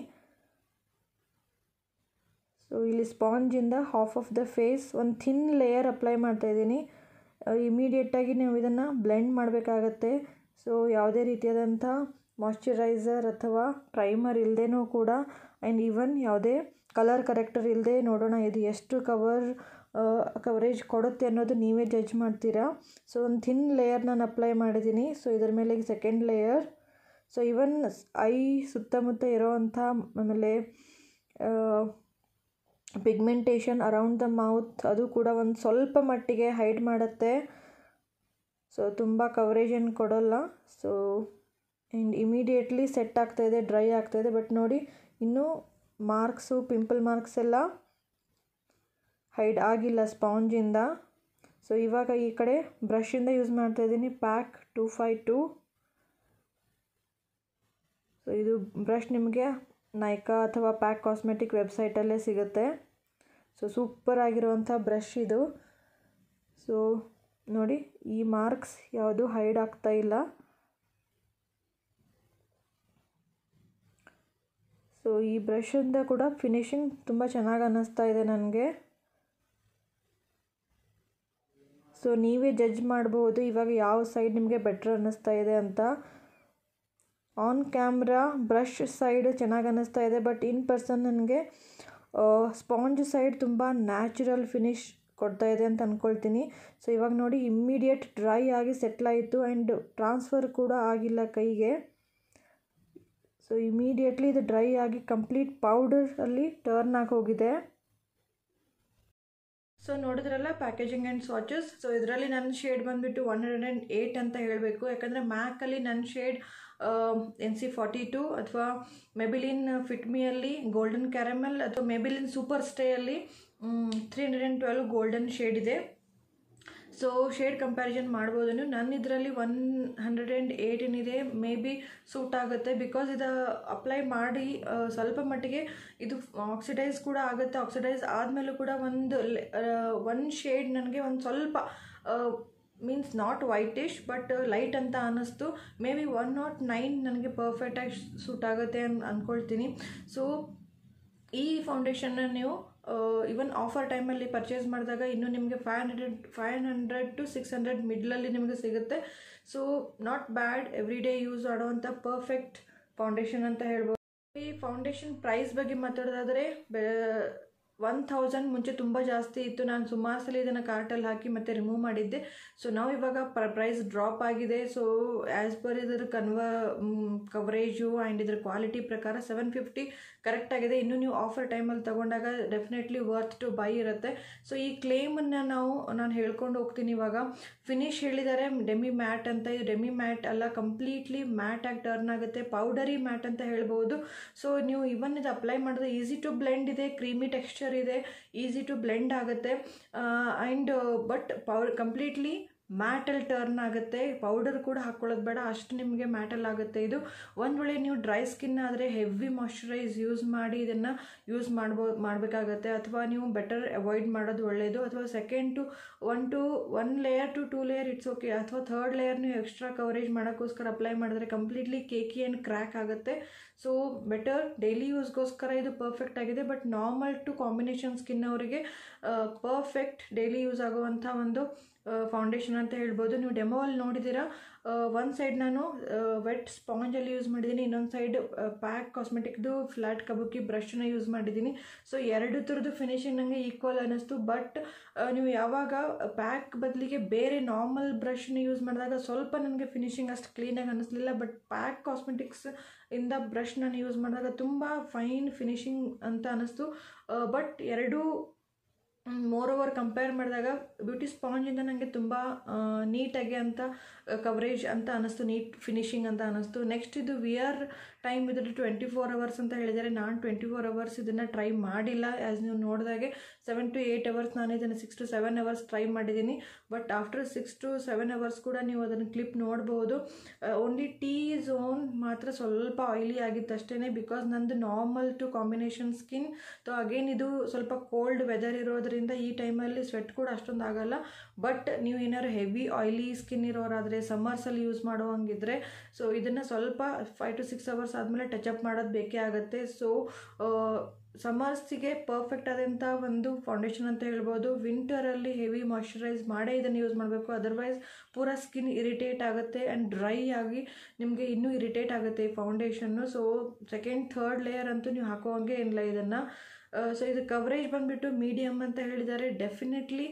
ಸೊ ಇಲ್ಲಿ ಸ್ಪಾಂಜಿಂದ ಹಾಫ್ ಆಫ್ ದ ಫೇಸ್ ಒಂದು ಥಿನ್ ಲೇಯರ್ ಅಪ್ಲೈ ಮಾಡ್ತಾ ಇದ್ದೀನಿ ಇಮಿಡಿಯೇಟಾಗಿ ನೀವು ಇದನ್ನು ಬ್ಲೆಂಡ್ ಮಾಡಬೇಕಾಗತ್ತೆ ಸೊ ಯಾವುದೇ ರೀತಿಯಾದಂಥ ಮಾಯ್ಶ್ಚರೈಸರ್ ಅಥವಾ ಪ್ರೈಮರ್ ಇಲ್ಲದೇನೂ ಕೂಡ ಆ್ಯಂಡ್ ಈವನ್ ಯಾವುದೇ ಕಲರ್ ಕರೆಕ್ಟರ್ ಇಲ್ಲದೆ ನೋಡೋಣ ಇದು ಎಷ್ಟು ಕವರ್ ಕವರೇಜ್ ಕೊಡುತ್ತೆ ಅನ್ನೋದು ನೀವೇ ಜಡ್ಜ್ ಮಾಡ್ತೀರಾ ಸೊ ಒಂದು ಥಿನ್ ಲೇಯರ್ ನಾನು ಅಪ್ಲೈ ಮಾಡಿದ್ದೀನಿ ಸೊ ಇದರ ಮೇಲೆ second layer so even eye ಸುತ್ತಮುತ್ತ ಇರೋವಂಥ ಆಮೇಲೆ ಪಿಗ್ಮೆಂಟೇಷನ್ ಅರೌಂಡ್ ದ ಮೌತ್ ಅದು ಕೂಡ ಒಂದು ಸ್ವಲ್ಪ ಮಟ್ಟಿಗೆ ಹೈಡ್ ಮಾಡುತ್ತೆ ಸೊ ತುಂಬ ಕವರೇಜ್ ಏನು ಕೊಡೋಲ್ಲ ಸೊ ಆ್ಯಂಡ್ ಇಮಿಡಿಯೇಟ್ಲಿ ಸೆಟ್ ಆಗ್ತಾಯಿದೆ ಡ್ರೈ ಆಗ್ತಾಯಿದೆ ಬಟ್ ನೋಡಿ ಇನ್ನೂ ಮಾರ್ಕ್ಸು ಪಿಂಪಲ್ ಮಾರ್ಕ್ಸ್ ಎಲ್ಲ ಹೈಡ್ ಆಗಿಲ್ಲ ಸ್ಪಾಂಜಿಂದ ಸೊ ಇವಾಗ ಈ ಕಡೆ ಬ್ರಷಿಂದ ಯೂಸ್ ಮಾಡ್ತಾ ಇದ್ದೀನಿ PAC two five two so ಇದು ಬ್ರಷ್ ನಿಮಗೆ ನೈಕಾ ಅಥವಾ ಪ್ಯಾಕ್ ಕಾಸ್ಮೆಟಿಕ್ ವೆಬ್ಸೈಟಲ್ಲೇ ಸಿಗುತ್ತೆ ಸೊ ಸೂಪರ್ ಆಗಿರುವಂಥ ಬ್ರಷ್ ಇದು ಸೊ ನೋಡಿ ಈ ಮಾರ್ಕ್ಸ್ ಯಾವುದು ಹೈಡ್ ಆಗ್ತಾ ಇಲ್ಲ ಸೊ ಈ ಬ್ರಷಿಂದ ಕೂಡ ಫಿನಿಶಿಂಗ್ ತುಂಬ ಚೆನ್ನಾಗಿ ಅನ್ನಿಸ್ತಾ ಇದೆ ನನಗೆ ಸೊ ನೀವೇ ಜಡ್ಜ್ ಮಾಡ್ಬೋದು ಇವಾಗ ಯಾವ ಸೈಡ್ ನಿಮಗೆ ಬೆಟ್ರ್ ಅನ್ನಿಸ್ತಾ ಇದೆ ಅಂತ ಆನ್ ಕ್ಯಾಮ್ರಾ ಬ್ರಷ್ ಸೈಡ್ ಚೆನ್ನಾಗಿ ಅನ್ನಿಸ್ತಾ ಇದೆ ಬಟ್ ಇನ್ ಪರ್ಸನ್ ನನಗೆ ಸ್ಪಾಂಜ್ ಸೈಡ್ ತುಂಬ ನ್ಯಾಚುರಲ್ ಫಿನಿಶ್ ಕೊಡ್ತಾ ಇದೆ ಅಂತ ಅಂದ್ಕೊಳ್ತೀನಿ ಸೊ ಇವಾಗ ನೋಡಿ ಇಮ್ಮಿಡಿಯೇಟ್ ಡ್ರೈ ಆಗಿ ಸೆಟ್ಲ್ ಆಯಿತು ಆ್ಯಂಡ್ ಟ್ರಾನ್ಸ್ಫರ್ ಕೂಡ ಆಗಿಲ್ಲ ಕೈಗೆ ಸೊ ಇಮಿಡಿಯೇಟ್ಲಿ ಇದು ಡ್ರೈ ಆಗಿ ಕಂಪ್ಲೀಟ್ ಪೌಡರಲ್ಲಿ ಟರ್ನ್ ಆಗಿ ಹೋಗಿದೆ ಸೊ ನೋಡಿದ್ರಲ್ಲ ಪ್ಯಾಕೇಜಿಂಗ್ ಆ್ಯಂಡ್ ಸ್ವಾಚಸ್ ಸೊ ಇದರಲ್ಲಿ ನನ್ನ ಶೇಡ್ ಬಂದುಬಿಟ್ಟು ಒನ್ ಹಂಡ್ರೆಡ್ ಆ್ಯಂಡ್ ಏಯ್ಟ್ ಅಂತ ಹೇಳಬೇಕು ಯಾಕಂದರೆ ಮ್ಯಾಕಲ್ಲಿ ನನ್ನ shade N C forty two ಅಥವಾ ಮೆಬಿಲಿನ್ ಫಿಟ್ಮಿಯಲ್ಲಿ ಗೋಲ್ಡನ್ ಕ್ಯಾರಮಲ್ ಅಥವಾ ಮೆಬಿಲಿನ್ ಸೂಪರ್ ಸ್ಟೇಯಲ್ಲಿ three hundred and twelve golden shade ಇದೆ ಸೊ ಶೇಡ್ ಕಂಪ್ಯಾರಿಸನ್ ಮಾಡ್ಬೋದು ನೀವು ನನ್ನ ಇದರಲ್ಲಿ ಒನ್ ಹಂಡ್ರೆಡ್ ಆ್ಯಂಡ್ ಏಯ್ಟ್ ಏನಿದೆ ಮೇ ಬಿ ಸೂಟ್ ಆಗುತ್ತೆ ಬಿಕಾಸ್ ಇದು ಅಪ್ಲೈ ಮಾಡಿ ಸ್ವಲ್ಪ ಮಟ್ಟಿಗೆ ಇದು ಆಕ್ಸಿಡೈಸ್ ಕೂಡ ಆಗುತ್ತೆ ಆಕ್ಸಿಡೈಸ್ ಆದಮೇಲೂ ಕೂಡ ಒಂದು ಒನ್ ಶೇಡ್ ನನಗೆ ಒಂದು ಸ್ವಲ್ಪ means not whitish but light ಅಂತ ಅನ್ನಿಸ್ತು maybe one not nine ನನಗೆ ಪರ್ಫೆಕ್ಟಾಗಿ ಸೂಟ್ ಆಗುತ್ತೆ ಅನ್ ಅಂದ್ಕೊಳ್ತೀನಿ ಸೊ ಈ ಫೌಂಡೇಶನ್ನ ನೀವು ಇವನ್ ಆಫರ್ ಟೈಮಲ್ಲಿ ಪರ್ಚೇಸ್ ಮಾಡಿದಾಗ ಇನ್ನೂ ನಿಮಗೆ five hundred five hundred to six hundred ಮಿಡ್ಲಲ್ಲಿ ನಿಮಗೆ ಸಿಗುತ್ತೆ so not bad every day use ಆಡುವಂಥ ಪರ್ಫೆಕ್ಟ್ ಫೌಂಡೇಶನ್ ಅಂತ ಹೇಳ್ಬೋದು ಈ ಫೌಂಡೇಶನ್ ಪ್ರೈಸ್ ಬಗ್ಗೆ ಮಾತಾಡೋದಾದರೆ ಬೆ ಒನ್ ಥೌಸಂಡ್ ಮುಂಚೆ ತುಂಬ ಜಾಸ್ತಿ ಇತ್ತು ನಾನು ಸುಮಾರು ಸಲ ಇದನ್ನು ಕಾರ್ಟಲ್ಲಿ ಹಾಕಿ ಮತ್ತೆ ರಿಮೂವ್ ಮಾಡಿದ್ದೆ ಸೊ ನಾವು ಇವಾಗ ಪ್ರೈಸ್ ಡ್ರಾಪ್ ಆಗಿದೆ ಸೊ ಆ್ಯಸ್ ಪರ್ ಇದರ ಕನ್ವ ಕವರೇಜು ಆ್ಯಂಡ್ ಇದ್ರ ಕ್ವಾಲಿಟಿ ಪ್ರಕಾರ ಸೆವೆನ್ ಫಿಫ್ಟಿ ಕರೆಕ್ಟ್ ಆಗಿದೆ ಇನ್ನು ನೀವು ಆಫರ್ ಟೈಮಲ್ಲಿ ತೊಗೊಂಡಾಗ ಡೆಫಿನೆಟ್ಲಿ ವರ್ತ್ ಟು ಬೈ ಇರುತ್ತೆ ಸೊ ಈ ಕ್ಲೇಮನ್ನು ನಾವು ನಾನು ಹೇಳ್ಕೊಂಡು ಹೋಗ್ತೀನಿ ಇವಾಗ ಫಿನಿಶ್ ಹೇಳಿದ್ದಾರೆ ಡೆಮಿ ಮ್ಯಾಟ್ ಅಂತ ಇದು ಡೆಮಿ ಮ್ಯಾಟ್ ಅಲ್ಲ ಕಂಪ್ಲೀಟ್ಲಿ ಮ್ಯಾಟ್ ಆಗಿ ಟರ್ನ್ ಆಗುತ್ತೆ ಪೌಡರಿ ಮ್ಯಾಟ್ ಅಂತ ಹೇಳ್ಬೋದು ಸೊ ನೀವು ಇವನ್ ಇದು ಅಪ್ಲೈ ಮಾಡಿದ್ರೆ ಈಸಿ ಟು ಬ್ಲೆಂಡ್ ಇದೆ ಕ್ರೀಮಿ ಟೆಕ್ಸ್ಚರ್ ಇದೆ ಈಸಿ ಟು ಬ್ಲೆಂಡ್ ಆಗುತ್ತೆ ಆ್ಯಂಡ್ ಬಟ್ ಪೌಡ್ ಕಂಪ್ಲೀಟ್ಲಿ ಮ್ಯಾಟಲ್ಲಿ ಟರ್ನ್ ಆಗುತ್ತೆ ಪೌಡರ್ ಕೂಡ ಹಾಕ್ಕೊಳ್ಳೋದು ಬೇಡ ಅಷ್ಟು ನಿಮಗೆ ಮ್ಯಾಟಲ್ ಆಗುತ್ತೆ ಇದು ಒಂದು ವೇಳೆ ನೀವು ಡ್ರೈ ಸ್ಕಿನ್ ಆದರೆ ಹೆವಿ ಮಾಯ್ಶ್ಚರೈಸ್ ಯೂಸ್ ಮಾಡಿ ಇದನ್ನು ಯೂಸ್ ಮಾಡ್ಬೋ ಮಾಡಬೇಕಾಗತ್ತೆ ಅಥವಾ ನೀವು ಬೆಟರ್ ಅವಾಯ್ಡ್ ಮಾಡೋದು ಒಳ್ಳೆಯದು ಅಥವಾ second to one to one layer to two layer it's okay ಅಥವಾ ಥರ್ಡ್ ಲೇಯರ್ ನೀವು ಎಕ್ಸ್ಟ್ರಾ ಕವರೇಜ್ ಮಾಡೋಕ್ಕೋಸ್ಕರ ಅಪ್ಲೈ ಮಾಡಿದ್ರೆ ಕಂಪ್ಲೀಟ್ಲಿ ಕೇಕಿ ಆ್ಯಂಡ್ ಕ್ರ್ಯಾಕ್ ಆಗುತ್ತೆ ಸೊ ಬೆಟರ್ ಡೈಲಿ ಯೂಸ್ಗೋಸ್ಕರ ಇದು ಪರ್ಫೆಕ್ಟ್ ಆಗಿದೆ but normal to combination skin ಅವರಿಗೆ ಪರ್ಫೆಕ್ಟ್ ಡೈಲಿ ಯೂಸ್ ಆಗುವಂಥ ಒಂದು ಫೌಂಡೇಶನ್ ಅಂತ ಹೇಳ್ಬೋದು ನೀವು ಡೆಮೋ ಅಲ್ಲಿ ನೋಡಿದ್ದೀರಾ ಒಂದು ಸೈಡ್ ನಾನು ವೆಟ್ ಸ್ಪಾಂಜಲ್ಲಿ ಯೂಸ್ ಮಾಡಿದ್ದೀನಿ ಇನ್ನೊಂದು ಸೈಡ್ ಪ್ಯಾಕ್ ಕಾಸ್ಮೆಟಿಕ್ದು ಫ್ಲ್ಯಾಟ್ ಕಬುಕಿ ಬ್ರಷನ್ನ ಯೂಸ್ ಮಾಡಿದ್ದೀನಿ ಸೊ ಎರಡು ಥರದ್ದು ಫಿನಿಶಿಂಗ್ ನನಗೆ ಈಕ್ವಲ್ ಅನ್ನಿಸ್ತು ಬಟ್ ನೀವು ಯಾವಾಗ ಪ್ಯಾಕ್ ಬದಲಿಗೆ ಬೇರೆ ನಾರ್ಮಲ್ ಬ್ರಷ್ನ ಯೂಸ್ ಮಾಡಿದಾಗ ಸ್ವಲ್ಪ ನನಗೆ ಫಿನಿಶಿಂಗ್ ಅಷ್ಟು ಕ್ಲೀನಾಗಿ ಅನ್ನಿಸ್ಲಿಲ್ಲ ಬಟ್ ಪ್ಯಾಕ್ ಕಾಸ್ಮೆಟಿಕ್ಸ್ ಇಂದ ಬ್ರಷ್ ನಾನು ಯೂಸ್ ಮಾಡಿದಾಗ ತುಂಬ ಫೈನ್ ಫಿನಿಶಿಂಗ್ ಅಂತ ಅನ್ನಿಸ್ತು ಬಟ್ ಎರಡೂ ಮೋರ್ ಓವರ್ ಕಂಪೇರ್ ಮಾಡಿದಾಗ ಬ್ಯೂಟಿ ಸ್ಪಾಂಜಿಂದ ನನಗೆ ತುಂಬ ನೀಟಾಗಿ ಅಂತ ಕವರೇಜ್ ಅಂತ ಅನ್ನಿಸ್ತು ನೀಟ್ ಫಿನಿಶಿಂಗ್ ಅಂತ ಅನ್ನಿಸ್ತು ನೆಕ್ಸ್ಟ್ ಇದು ವಿಯರ್ ಟೈಮ್ ಇದ್ರೆ ಟ್ವೆಂಟಿ ಫೋರ್ ಅವರ್ಸ್ ಅಂತ ಹೇಳಿದ್ದಾರೆ ನಾನು ಟ್ವೆಂಟಿ ಫೋರ್ ಅವರ್ಸ್ ಇದನ್ನು ಟ್ರೈ ಮಾಡಿಲ್ಲ ಆ್ಯಸ್ ನೀವು ನೋಡಿದಾಗೆ ಸೆವೆನ್ ಟು ಏಯ್ಟ್ ಅವರ್ಸ್ ನಾನು ಇದನ್ನು six to seven hours try ಮಾಡಿದ್ದೀನಿ but after six to seven hours ಕೂಡ ನೀವು ಅದನ್ನು ಕ್ಲಿಪ್ ನೋಡ್ಬೋದು ಓನ್ಲಿ ಟೀ ಝೋನ್ ಮಾತ್ರ ಸ್ವಲ್ಪ ಆಯಿಲಿ ಆಗಿತ್ತು ಅಷ್ಟೇ ಬಿಕಾಸ್ ನಂದು normal to combination skin so again ಇದು ಸ್ವಲ್ಪ ಕೋಲ್ಡ್ ವೆದರ್ ಇರೋದ್ರಿಂದ ಈ ಟೈಮಲ್ಲಿ ಸ್ವೆಟ್ ಕೂಡ ಅಷ್ಟೊಂದು ಆಗಲ್ಲ ಬಟ್ ನೀವು ಏನಾದ್ರು ಹೆವಿ ಆಯಿಲಿ ಸ್ಕಿನ್ ಇರೋರಾದರೆ ಸಮ್ಮರ್ಸಲ್ಲಿ ಯೂಸ್ ಮಾಡುವಂಗಿದ್ರೆ ಸೊ ಇದನ್ನು ಸ್ವಲ್ಪ ಫೈವ್ ಟು ಸಿಕ್ಸ್ ಅವರ್ಸ್ ಆದಮೇಲೆ ಟಚಪ್ ಮಾಡೋದು ಬೇಕೇ ಆಗುತ್ತೆ ಸೊ ಸಮ್ಮರ್ಸಿಗೆ ಪರ್ಫೆಕ್ಟ್ ಆದಂಥ ಒಂದು ಫೌಂಡೇಶನ್ ಅಂತ ಹೇಳ್ಬೋದು ವಿಂಟರಲ್ಲಿ ಹೆವಿ ಮಾಯ್ಶ್ಚರೈಸ್ ಮಾಡೇ ಇದನ್ನು ಯೂಸ್ ಮಾಡಬೇಕು ಅದರ್ವೈಸ್ ಪೂರಾ ಸ್ಕಿನ್ ಇರಿಟೇಟ್ ಆಗುತ್ತೆ ಆ್ಯಂಡ್ ಡ್ರೈ ಆಗಿ ನಿಮಗೆ ಇನ್ನೂ ಇರಿಟೇಟ್ ಆಗುತ್ತೆ ಈ ಫೌಂಡೇಶನ್ನು ಸೊ ಸೆಕೆಂಡ್ ಥರ್ಡ್ ಲೇಯರ್ ಅಂತೂ ನೀವು ಹಾಕೋವಂಗೆ ಏನಿಲ್ಲ ಇದನ್ನು ಸೊ ಇದು ಕವರೇಜ್ ಬಂದುಬಿಟ್ಟು ಮೀಡಿಯಮ್ ಅಂತ ಹೇಳಿದ್ದಾರೆ ಡೆಫಿನೆಟ್ಲಿ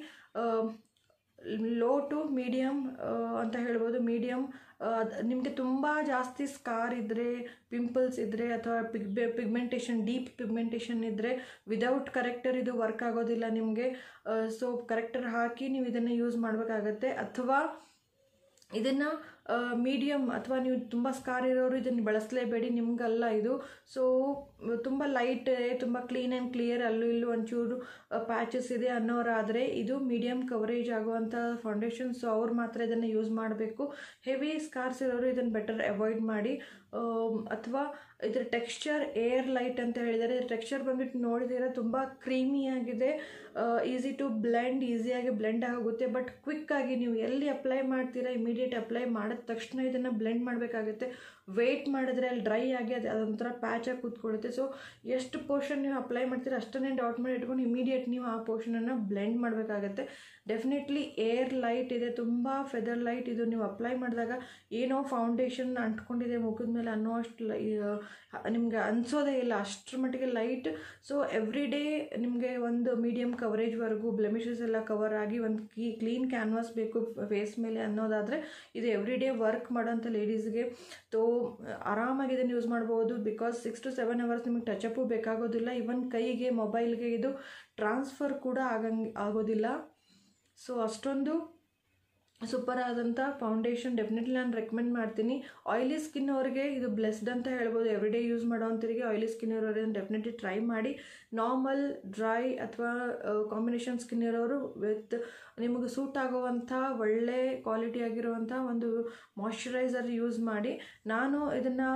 ಲೋ ಟು ಮೀಡಿಯಮ್ ಅಂತ ಹೇಳ್ಬೋದು ಮೀಡಿಯಮ್ ನಿಮಗೆ ತುಂಬ ಜಾಸ್ತಿ ಸ್ಕಾರ್ ಇದ್ದರೆ ಪಿಂಪಲ್ಸ್ ಇದ್ದರೆ ಅಥವಾ ಪಿಗ್ ಪಿಗ್ಮೆಂಟೇಷನ್ ಡೀಪ್ ಪಿಗ್ಮೆಂಟೇಷನ್ ಇದ್ದರೆ ವಿದೌಟ್ ಕರೆಕ್ಟರ್ ಇದು ವರ್ಕ್ ಆಗೋದಿಲ್ಲ ನಿಮಗೆ ಸೊ ಕರೆಕ್ಟರ್ ಹಾಕಿ ನೀವು ಇದನ್ನು ಯೂಸ್ ಮಾಡಬೇಕಾಗತ್ತೆ ಅಥವಾ ಇದನ್ನು ಮೀಡಿಯಮ್ ಅಥವಾ ನೀವು ತುಂಬ ಸ್ಕಾರ್ ಇರೋರು ಇದನ್ನು ಬಳಸಲೇಬೇಡಿ ನಿಮಗಲ್ಲ ಇದು ಸೊ ತುಂಬ ಲೈಟ್ ತುಂಬ ಕ್ಲೀನ್ ಆ್ಯಂಡ್ ಕ್ಲಿಯರ್ ಅಲ್ಲೂ ಇಲ್ಲೂ ಒಂಚೂರು ಪ್ಯಾಚಸ್ ಇದೆ ಅನ್ನೋರಾದರೆ ಇದು ಮೀಡಿಯಮ್ ಕವರೇಜ್ ಆಗುವಂಥ ಫೌಂಡೇಶನ್ ಸೊ ಅವ್ರು ಮಾತ್ರ ಇದನ್ನು ಯೂಸ್ ಮಾಡಬೇಕು ಹೆವಿ ಸ್ಕಾರ್ಸ್ ಇರೋರು ಇದನ್ನು ಬೆಟರ್ ಅವಾಯ್ಡ್ ಮಾಡಿ ಅಥವಾ ಇದರ ಟೆಕ್ಸ್ಚರ್ ಏರ್ ಲೈಟ್ ಅಂತ ಹೇಳಿದ್ದಾರೆ ಟೆಕ್ಸ್ಚರ್ ಬಂದ್ಬಿಟ್ಟು ನೋಡಿದ್ದೀರ ತುಂಬ ಕ್ರೀಮಿಯಾಗಿದೆ ಈಸಿ ಟು ಬ್ಲೆಂಡ್ ಈಸಿಯಾಗಿ ಬ್ಲೆಂಡ್ ಆಗೋಗುತ್ತೆ ಬಟ್ ಕ್ವಿಕ್ಕಾಗಿ ನೀವು ಎಲ್ಲಿ ಅಪ್ಲೈ ಮಾಡ್ತೀರಾ ಇಮಿಡಿಯೇಟ್ ಅಪ್ಲೈ ಮಾಡಿದ ತಕ್ಷಣ ಇದನ್ನು ಬ್ಲೆಂಡ್ ಮಾಡಬೇಕಾಗುತ್ತೆ ವೆಯ್ಟ್ ಮಾಡಿದ್ರೆ ಅಲ್ಲಿ ಡ್ರೈ ಆಗಿ ಅದು ಅದೊಂಥರ ಪ್ಯಾಚಾಗಿ ಕೂತ್ಕೊಳ್ಳುತ್ತೆ ಸೊ ಎಷ್ಟು ಪೋರ್ಷನ್ ನೀವು ಅಪ್ಲೈ ಮಾಡ್ತೀರಾ ಅಷ್ಟನ್ನೇ ಡಾಟ್ ಮಾಡಿ ಇಟ್ಕೊಂಡು ಇಮಿಡಿಯೇಟ್ ನೀವು ಆ ಪೋರ್ಷನನ್ನು ಬ್ಲೆಂಡ್ ಮಾಡಬೇಕಾಗತ್ತೆ ಡೆಫಿನೆಟ್ಲಿ ಏರ್ ಲೈಟ್ ಇದೆ ತುಂಬ ಫೆದರ್ ಲೈಟ್ ಇದು ನೀವು ಅಪ್ಲೈ ಮಾಡಿದಾಗ ಏನೋ ಫೌಂಡೇಶನ್ ಅಂಟ್ಕೊಂಡಿದೆ ಮುಖದ ಮೇಲೆ ಅನ್ನೋ ಅಷ್ಟು ನಿಮಗೆ ಅನಿಸೋದೇ ಇಲ್ಲ ಅಷ್ಟರ ಮಟ್ಟಿಗೆ ಲೈಟ್ ಸೊ ಎವ್ರಿ ಡೇ ನಿಮಗೆ ಒಂದು ಮೀಡಿಯಮ್ ಕವರೇಜ್ವರೆಗೂ ಬ್ಲೆಮಿಷಸ್ ಎಲ್ಲ ಕವರ್ ಆಗಿ ಒಂದು ಕೀ ಕ್ಲೀನ್ ಕ್ಯಾನ್ವಾಸ್ ಬೇಕು ಫೇಸ್ ಮೇಲೆ ಅನ್ನೋದಾದರೆ ಇದು ಎವ್ರಿ ಡೇ ವರ್ಕ್ ಮಾಡೋಂಥ ಲೇಡೀಸ್ಗೆ ತೋ ಆರಾಮಾಗಿ ಇದನ್ನು ಯೂಸ್ ಮಾಡ್ಬೋದು because six to seven hours ನಿಮಗೆ ಟಚಪ್ಪು ಬೇಕಾಗೋದಿಲ್ಲ ಇವನ್ ಕೈಗೆ ಮೊಬೈಲ್ಗೆ ಇದು ಟ್ರಾನ್ಸ್ಫರ್ ಕೂಡ ಆಗಂಗೆ ಆಗೋದಿಲ್ಲ ಸೊ ಅಷ್ಟೊಂದು ಸೂಪರ್ ಆದಂಥ ಫೌಂಡೇಶನ್ ಡೆಫಿನೆಟ್ಲಿ ನಾನು ರೆಕಮೆಂಡ್ ಮಾಡ್ತೀನಿ ಆಯಿಲಿ ಸ್ಕಿನ್ ಅವ್ರಿಗೆ ಇದು ಬ್ಲೆಸ್ಡ್ ಅಂತ ಹೇಳ್ಬೋದು ಎವ್ರಿ ಡೇ ಯೂಸ್ ಮಾಡೋವಂಥವ್ರಿಗೆ ಆಯಿಲಿ ಸ್ಕಿನ್ ಇರೋರಿಗೆ ಡೆಫಿನೆಟ್ಲಿ ಟ್ರೈ ಮಾಡಿ ನಾರ್ಮಲ್ ಡ್ರೈ ಅಥವಾ ಕಾಂಬಿನೇಷನ್ ಸ್ಕಿನ್ ಇರೋರು ವಿತ್ ನಿಮಗೆ ಸೂಟ್ ಆಗುವಂಥ ಒಳ್ಳೆ ಕ್ವಾಲಿಟಿ ಆಗಿರುವಂಥ ಒಂದು ಮಾಯ್ಶ್ಚರೈಸರ್ ಯೂಸ್ ಮಾಡಿ ನಾನು ಇದನ್ನು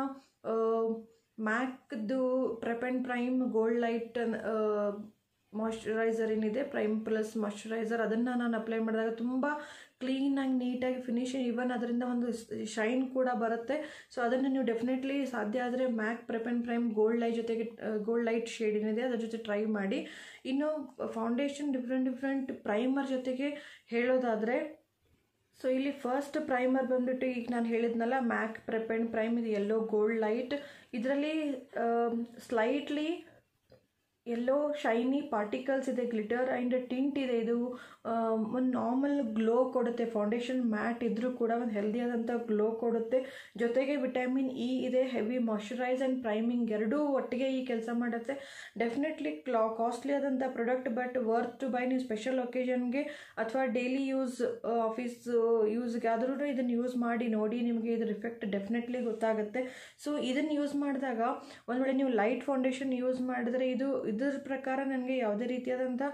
ಮ್ಯಾಕ್ದು prep and prime gold light moisturiser ಏನಿದೆ ಪ್ರೈಮ್ ಪ್ಲಸ್ ಮಾಯ್ಶ್ಚರೈಸರ್ ಅದನ್ನು ನಾನು ಅಪ್ಲೈ ಮಾಡಿದಾಗ ತುಂಬ ಕ್ಲೀನಾಗಿ ನೀಟಾಗಿ ಫಿನಿಶಿಂಗ್ ಇವನ್ ಅದರಿಂದ ಒಂದು ಶೈನ್ ಕೂಡ ಬರುತ್ತೆ ಸೊ ಅದನ್ನು ನೀವು ಡೆಫಿನೆಟ್ಲಿ ಸಾಧ್ಯ ಆದರೆ MAC prep and prime gold light ಜೊತೆಗೆ ಗೋಲ್ಡ್ ಲೈಟ್ ಶೇಡ್ ಏನಿದೆ ಅದ್ರ ಜೊತೆ ಟ್ರೈ ಮಾಡಿ ಇನ್ನು ಫೌಂಡೇಶನ್ ಡಿಫ್ರೆಂಟ್ ಡಿಫ್ರೆಂಟ್ ಪ್ರೈಮರ್ ಜೊತೆಗೆ ಹೇಳೋದಾದರೆ ಸೊ ಇಲ್ಲಿ ಫಸ್ಟ್ ಪ್ರೈಮರ್ ಬಂದ್ಬಿಟ್ಟು ಈಗ ನಾನು ಹೇಳಿದ್ನಲ್ಲ ಮ್ಯಾಕ್ ಪ್ರೆಪ್ ಆ್ಯಂಡ್ ಪ್ರೈಮ್ ಇದು ಎಲ್ಲೋ ಗೋಲ್ಡ್ ಲೈಟ್ ಇದರಲ್ಲಿ ಸ್ಲೈಟ್ಲಿ ಎಲ್ಲೋ ಶೈನಿ ಪಾರ್ಟಿಕಲ್ಸ್ ಇದೆ ಗ್ಲಿಟರ್ ಆ್ಯಂಡ್ ಟಿಂಟ್ ಇದೆ ಇದು ಒಂದು ನಾರ್ಮಲ್ ಗ್ಲೋ ಕೊಡುತ್ತೆ ಫೌಂಡೇಶನ್ ಮ್ಯಾಟ್ ಇದ್ದರೂ ಕೂಡ ಒಂದು ಹೆಲ್ದಿಯಾದಂಥ ಗ್ಲೋ ಕೊಡುತ್ತೆ ಜೊತೆಗೆ ವಿಟಮಿನ್ ಇ ಇದೆ ಹೆವಿ ಮಾಯ್ಶ್ಚರೈಸ್ ಆ್ಯಂಡ್ ಪ್ರೈಮಿಂಗ್ ಎರಡೂ ಒಟ್ಟಿಗೆ ಈ ಕೆಲಸ ಮಾಡುತ್ತೆ ಡೆಫಿನೆಟ್ಲಿ ಕ್ಲಾ ಕಾಸ್ಟ್ಲಿ ಆದಂಥ product but worth to buy ನೀವು ಸ್ಪೆಷಲ್ ಒಕೇಶನ್ಗೆ ಅಥವಾ ಡೈಲಿ ಯೂಸ್ ಆಫೀಸ್ ಯೂಸ್ಗೆ ಆದ್ರೂ ಇದನ್ನು ಯೂಸ್ ಮಾಡಿ ನೋಡಿ ನಿಮಗೆ ಇದ್ರ ಇಫೆಕ್ಟ್ ಡೆಫಿನೆಟ್ಲಿ ಗೊತ್ತಾಗುತ್ತೆ ಸೊ ಇದನ್ನು ಯೂಸ್ ಮಾಡಿದಾಗ ಒಂದು ವೇಳೆ ನೀವು ಲೈಟ್ ಫೌಂಡೇಶನ್ ಯೂಸ್ ಮಾಡಿದ್ರೆ ಇದು ಇದ್ರ ಪ್ರಕಾರ ನನಗೆ ಯಾವುದೇ ರೀತಿಯಾದಂಥ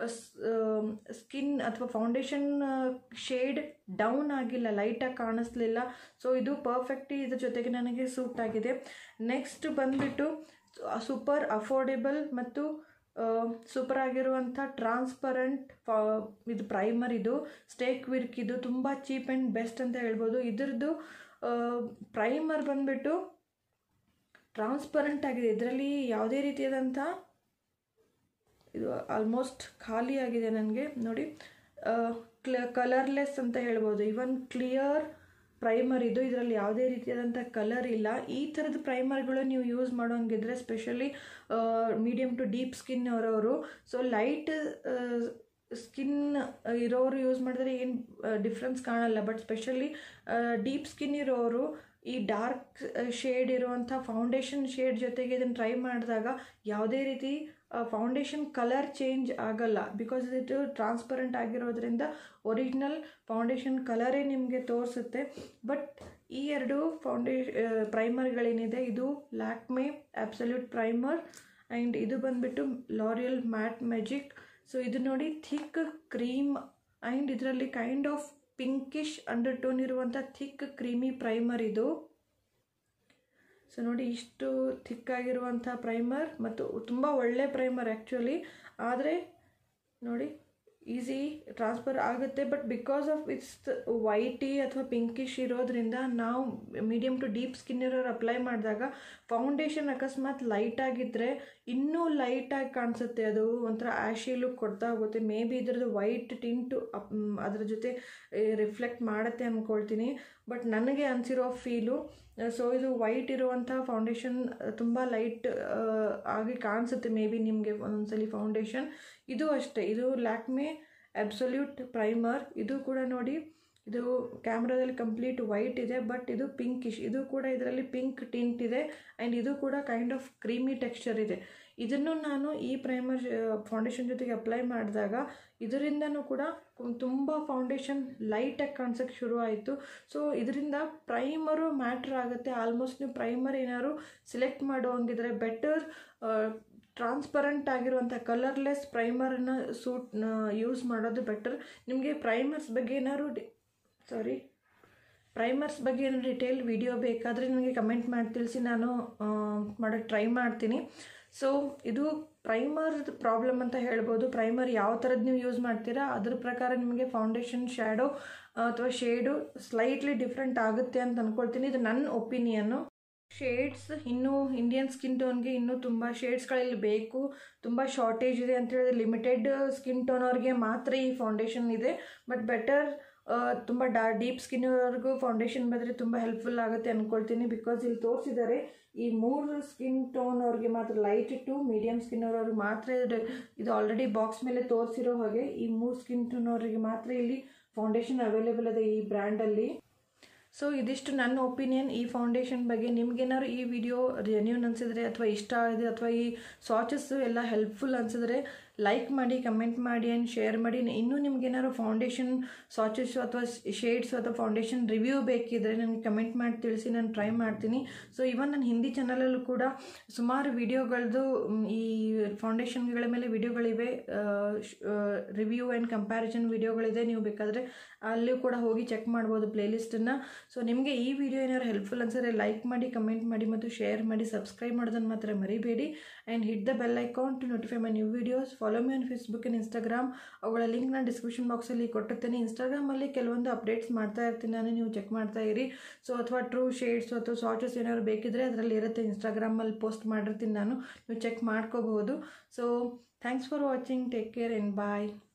ಸ್ಕಿನ್ ಅಥವಾ ಫೌಂಡೇಶನ್ ಶೇಡ್ ಡೌನ್ ಆಗಿಲ್ಲ ಲೈಟಾಗಿ ಕಾಣಿಸ್ಲಿಲ್ಲ ಸೊ ಇದು ಪರ್ಫೆಕ್ಟಿ ಇದ್ರ ಜೊತೆಗೆ ನನಗೆ ಸೂಟ್ ಆಗಿದೆ ನೆಕ್ಸ್ಟ್ ಬಂದುಬಿಟ್ಟು ಸೂಪರ್ ಅಫೋರ್ಡೆಬಲ್ ಮತ್ತು ಸೂಪರ್ ಆಗಿರುವಂಥ ಟ್ರಾನ್ಸ್ಪರೆಂಟ್ ಇದು ಪ್ರೈಮರ್ ಇದು ಸ್ಟೇಕ್ ವಿರ್ಕ್ ಇದು ತುಂಬ ಚೀಪ್ ಆ್ಯಂಡ್ ಬೆಸ್ಟ್ ಅಂತ ಹೇಳ್ಬೋದು ಇದ್ರದ್ದು ಪ್ರೈಮರ್ ಬಂದುಬಿಟ್ಟು ಟ್ರಾನ್ಸ್ಪರೆಂಟ್ ಆಗಿದೆ ಇದರಲ್ಲಿ ಯಾವುದೇ ರೀತಿಯಾದಂಥ ಇದು ಆಲ್ಮೋಸ್ಟ್ ಖಾಲಿ ಆಗಿದೆ ನನಗೆ ನೋಡಿ ಕ್ಲ ಕಲರ್ಲೆಸ್ ಅಂತ ಹೇಳ್ಬೋದು ಇವನ್ ಕ್ಲಿಯರ್ ಪ್ರೈಮರ್ ಇದು ಇದರಲ್ಲಿ ಯಾವುದೇ ರೀತಿಯಾದಂಥ ಕಲರ್ ಇಲ್ಲ ಈ ಥರದ ಪ್ರೈಮರ್ಗಳು ನೀವು ಯೂಸ್ ಮಾಡೋಂಗಿದ್ರೆ specially medium to deep skin ಅವರವರು ಸೊ ಲೈಟ್ ಸ್ಕಿನ್ ಇರೋರು ಯೂಸ್ ಮಾಡಿದ್ರೆ ಏನು ಡಿಫ್ರೆನ್ಸ್ ಕಾಣಲ್ಲ ಬಟ್ ಸ್ಪೆಷಲಿ ಡೀಪ್ ಸ್ಕಿನ್ ಇರೋರು ಈ ಡಾರ್ಕ್ ಶೇಡ್ ಇರುವಂಥ ಫೌಂಡೇಶನ್ ಶೇಡ್ ಜೊತೆಗೆ ಇದನ್ನು ಟ್ರೈ ಮಾಡಿದಾಗ ಯಾವುದೇ ರೀತಿ ಫೌಂಡೇಶನ್ ಕಲರ್ ಚೇಂಜ್ ಆಗಲ್ಲ ಬಿಕಾಸ್ ಇದು ಟ್ರಾನ್ಸ್ಪರೆಂಟ್ ಆಗಿರೋದ್ರಿಂದ ಒರಿಜಿನಲ್ ಫೌಂಡೇಶನ್ ಕಲರೇ ನಿಮಗೆ ತೋರಿಸುತ್ತೆ ಬಟ್ ಈ ಎರಡು ಫೌಂಡೇ ಪ್ರೈಮರ್ಗಳೇನಿದೆ ಇದು ಲ್ಯಾಕ್ಮೆ ಅಬ್ಸಲ್ಯೂಟ್ ಪ್ರೈಮರ್ ಆ್ಯಂಡ್ ಇದು ಬಂದುಬಿಟ್ಟು ಲಾರಿಯಲ್ ಮ್ಯಾಟ್ ಮ್ಯಾಜಿಕ್ ಸೊ ಇದು ನೋಡಿ ಥಿಕ್ ಕ್ರೀಮ್ ಆ್ಯಂಡ್ ಇದರಲ್ಲಿ kind of pinkish undertone ಇರುವಂಥ ಥಿಕ್ ಕ್ರೀಮಿ ಪ್ರೈಮರ್ ಇದು ಸೊ ನೋಡಿ ಇಷ್ಟು ಥಿಕ್ಕಾಗಿರುವಂಥ ಪ್ರೈಮರ್ ಮತ್ತು ತುಂಬ ಒಳ್ಳೆ ಪ್ರೈಮರ್ ಆ್ಯಕ್ಚುಲಿ ಆದರೆ ನೋಡಿ ಈಸಿ ಟ್ರಾನ್ಸ್ಫರ್ ಆಗುತ್ತೆ but because of it's whitey ಅಥವಾ ಪಿಂಕಿಶ್ ಇರೋದ್ರಿಂದ ನಾವು ಮೀಡಿಯಮ್ ಟು ಡೀಪ್ ಸ್ಕಿನ್ ಇರೋರು ಅಪ್ಲೈ ಮಾಡಿದಾಗ ಫೌಂಡೇಶನ್ ಅಕಸ್ಮಾತ್ ಲೈಟ್ ಆಗಿದ್ದರೆ ಇನ್ನೂ ಲೈಟಾಗಿ ಕಾಣಿಸುತ್ತೆ ಅದು ಒಂಥರ ಆ್ಯಶಿ ಲುಕ್ ಕೊಡ್ತಾ ಹೋಗುತ್ತೆ ಮೇ ಬಿ ಇದ್ರದ್ದು ವೈಟ್ ಟಿಂಟು ಅದ್ರ ಜೊತೆ ರಿಫ್ಲೆಕ್ಟ್ ಮಾಡುತ್ತೆ ಅಂದ್ಕೊಳ್ತೀನಿ ಬಟ್ ನನಗೆ ಅನಿಸಿರೋ ಫೀಲು ಸೊ ಇದು ವೈಟ್ ಇರುವಂಥ ಫೌಂಡೇಶನ್ ತುಂಬ ಲೈಟ್ ಆಗಿ ಕಾಣಿಸುತ್ತೆ ಮೇ ಬಿ ನಿಮಗೆ ಒಂದೊಂದ್ಸಲಿ ಫೌಂಡೇಶನ್ ಇದು ಅಷ್ಟೇ ಇದು ಲ್ಯಾಕ್ಮೆ ಅಬ್ಸೊಲ್ಯೂಟ್ ಪ್ರೈಮರ್ ಇದು ಕೂಡ ನೋಡಿ ಇದು ಕ್ಯಾಮ್ರಾದಲ್ಲಿ ಕಂಪ್ಲೀಟ್ ವೈಟ್ ಇದೆ ಬಟ್ ಇದು ಪಿಂಕಿಶ್ ಇದು ಕೂಡ ಇದರಲ್ಲಿ ಪಿಂಕ್ ಟಿಂಟ್ ಇದೆ ಆ್ಯಂಡ್ ಇದು ಕೂಡ ಕೈಂಡ್ ಆಫ್ ಕ್ರೀಮಿ ಟೆಕ್ಸ್ಚರ್ ಇದೆ ಇದನ್ನು ನಾನು ಈ ಪ್ರೈಮರ್ ಫೌಂಡೇಶನ್ ಜೊತೆಗೆ ಅಪ್ಲೈ ಮಾಡಿದಾಗ ಇದರಿಂದನೂ ಕೂಡ ತುಂಬ ಫೌಂಡೇಶನ್ ಲೈಟಾಗಿ ಕಾಣಿಸೋಕ್ಕೆ ಶುರು ಆಯಿತು ಸೊ ಇದರಿಂದ ಪ್ರೈಮರು ಮ್ಯಾಟ್ರ್ ಆಗುತ್ತೆ ಆಲ್ಮೋಸ್ಟ್ ನೀವು ಪ್ರೈಮರ್ ಏನಾದ್ರು ಸಿಲೆಕ್ಟ್ ಮಾಡುವಂಗಿದ್ರೆ ಬೆಟರ್ ಟ್ರಾನ್ಸ್ಪರೆಂಟ್ ಆಗಿರುವಂಥ ಕಲರ್ಲೆಸ್ ಪ್ರೈಮರನ್ನು ಸೂಟ್ ಯೂಸ್ ಮಾಡೋದು ಬೆಟರ್ ನಿಮಗೆ ಪ್ರೈಮರ್ಸ್ ಬಗ್ಗೆ ಏನಾದ್ರು ಡಿ ಸಾರಿ ಪ್ರೈಮರ್ಸ್ ಬಗ್ಗೆ ಏನಾದ್ರು ಡಿಟೇಲ್ ವಿಡಿಯೋ ಬೇಕಾದರೆ ನನಗೆ ಕಮೆಂಟ್ ಮಾಡಿ ತಿಳಿಸಿ ನಾನು ಮಾಡೋಕ್ಕೆ ಟ್ರೈ ಮಾಡ್ತೀನಿ ಸೊ ಇದು ಪ್ರೈಮರ್ ಪ್ರಾಬ್ಲಮ್ ಅಂತ ಹೇಳ್ಬೋದು ಪ್ರೈಮರ್ ಯಾವ ಥರದ್ದು ನೀವು ಯೂಸ್ ಮಾಡ್ತೀರಾ ಅದ್ರ ಪ್ರಕಾರ ನಿಮಗೆ ಫೌಂಡೇಶನ್ ಶ್ಯಾಡೋ ಅಥವಾ ಶೇಡು ಸ್ಲೈಟ್ಲಿ ಡಿಫ್ರೆಂಟ್ ಆಗುತ್ತೆ ಅಂತ ಅಂದ್ಕೊಳ್ತೀನಿ ಇದು ನನ್ನ ಒಪಿನಿಯನ್ನು ಶೇಡ್ಸ್ ಇನ್ನೂ ಇಂಡಿಯನ್ ಸ್ಕಿನ್ ಟೋನ್ಗೆ ಇನ್ನೂ ತುಂಬ ಶೇಡ್ಸ್ಗಳಲ್ಲಿ ಬೇಕು ತುಂಬ ಶಾರ್ಟೇಜ್ ಇದೆ ಅಂತ ಹೇಳಿದ್ರೆ ಲಿಮಿಟೆಡ್ ಸ್ಕಿನ್ ಟೋನ್ ಅವ್ರಿಗೆ ಮಾತ್ರ ಈ ಫೌಂಡೇಶನ್ ಇದೆ ಬಟ್ ಬೆಟರ್ ತುಂಬ ಡಾ ಡೀಪ್ ಸ್ಕಿನ್ ಅವ್ರಿಗೂ ಫೌಂಡೇಶನ್ ಬಂದರೆ ತುಂಬ ಹೆಲ್ಪ್ಫುಲ್ ಆಗುತ್ತೆ ಅಂದ್ಕೊಳ್ತೀನಿ ಬಿಕಾಸ್ ಇಲ್ಲಿ ತೋರಿಸಿದ್ದಾರೆ ಈ ಮೂರು ಸ್ಕಿನ್ ಟೋನ್ ಅವ್ರಿಗೆ ಮಾತ್ರ ಲೈಟ್ ಟು ಮೀಡಿಯಮ್ ಸ್ಕಿನ್ ಅವ್ರಿಗೆ ಮಾತ್ರ ಇದು- ಇದು ಆಲ್ರೆಡಿ ಬಾಕ್ಸ್ ಮೇಲೆ ತೋರಿಸಿರೋ ಹಾಗೆ ಈ ಮೂರು ಸ್ಕಿನ್ ಟೋನ್ ಅವರಿಗೆ ಮಾತ್ರ ಇಲ್ಲಿ ಫೌಂಡೇಶನ್ ಅವೈಲೇಬಲ್ ಇದೆ ಈ ಬ್ರ್ಯಾಂಡಲ್ಲಿ ಸೊ ಇದಿಷ್ಟು ನನ್ನ ಒಪಿನಿಯನ್ ಈ ಫೌಂಡೇಶನ್ ಬಗ್ಗೆ ನಿಮ್ಗೇನಾದ್ರು ಈ ವಿಡಿಯೋ ಜೆನ್ಯೂನ್ ಅನಿಸಿದ್ರೆ ಅಥವಾ ಇಷ್ಟ ಆಗಿದೆ ಅಥವಾ ಈ ಸಾಚಸ್ಸು ಎಲ್ಲ ಹೆಲ್ಪ್ಫುಲ್ ಅನಿಸಿದ್ರೆ ಲೈಕ್ ಮಾಡಿ ಕಮೆಂಟ್ ಮಾಡಿ ಆ್ಯಂಡ್ ಶೇರ್ ಮಾಡಿ ಇನ್ನೂ ನಿಮ್ಗೇನಾದ್ರು ಫೌಂಡೇಶನ್ ಸಾಚಸ್ಸು ಅಥವಾ ಶೇಡ್ಸು ಅಥವಾ ಫೌಂಡೇಶನ್ ರಿವ್ಯೂ ಬೇಕಿದ್ರೆ ನನಗೆ ಕಮೆಂಟ್ ಮಾಡಿ ತಿಳಿಸಿ ನಾನು ಟ್ರೈ ಮಾಡ್ತೀನಿ ಸೊ ಇವನ್ ನನ್ನ ಹಿಂದಿ ಚಾನಲಲ್ಲೂ ಕೂಡ ಸುಮಾರು ವಿಡಿಯೋಗಳದ್ದು ಈ ಫೌಂಡೇಶನ್ಗಳ ಮೇಲೆ ವಿಡಿಯೋಗಳಿವೆ ರಿವ್ಯೂ ಆ್ಯಂಡ್ ಕಂಪ್ಯಾರಿಸನ್ ವಿಡಿಯೋಗಳಿದೆ ನೀವು ಬೇಕಾದರೆ ಅಲ್ಲೂ ಕೂಡ ಹೋಗಿ ಚೆಕ್ ಮಾಡ್ಬೋದು ಪ್ಲೇಲಿಸ್ಟನ್ನು ಸೊ ನಿಮಗೆ ಈ ವಿಡಿಯೋ ಏನಾದ್ರು ಹೆಲ್ಪ್ಫುಲ್ ಅನ್ಸಿದ್ರೆ ಲೈಕ್ ಮಾಡಿ ಕಮೆಂಟ್ ಮಾಡಿ ಮತ್ತು ಶೇರ್ ಮಾಡಿ ಸಬ್ಸ್ಕ್ರೈಬ್ ಮಾಡೋದನ್ನು ಮಾತ್ರ ಮರಿಬೇಡಿ and hit the bell icon to notify my new videos follow me on Facebook and Instagram ಅವುಗಳ ಲಿಂಕ್ ನಾನು ಡಿಸ್ಕ್ರಿಪ್ಷನ್ ಬಾಕ್ಸಲ್ಲಿ ಕೊಟ್ಟಿರ್ತೀನಿ ಇನ್ಸ್ಟಾಗ್ರಾಮಲ್ಲಿ ಕೆಲವೊಂದು ಅಪ್ಡೇಟ್ಸ್ ಮಾಡ್ತಾ ಇರ್ತೀನಿ ನಾನು ನೀವು ಚೆಕ್ ಮಾಡ್ತಾ ಇರಿ ಸೊ ಅಥವಾ ಟ್ರೂ ಶೇಡ್ಸ್ ಅಥವಾ ಸಾಚಸ್ ಏನಾದ್ರು ಬೇಕಿದ್ರೆ ಅದರಲ್ಲಿ ಇರುತ್ತೆ ಇನ್ಸ್ಟಾಗ್ರಾಮಲ್ಲಿ ಪೋಸ್ಟ್ ಮಾಡಿರ್ತೀನಿ ನಾನು ನೀವು ಚೆಕ್ ಮಾಡ್ಕೋಬಹುದು so thanks for watching take care and bye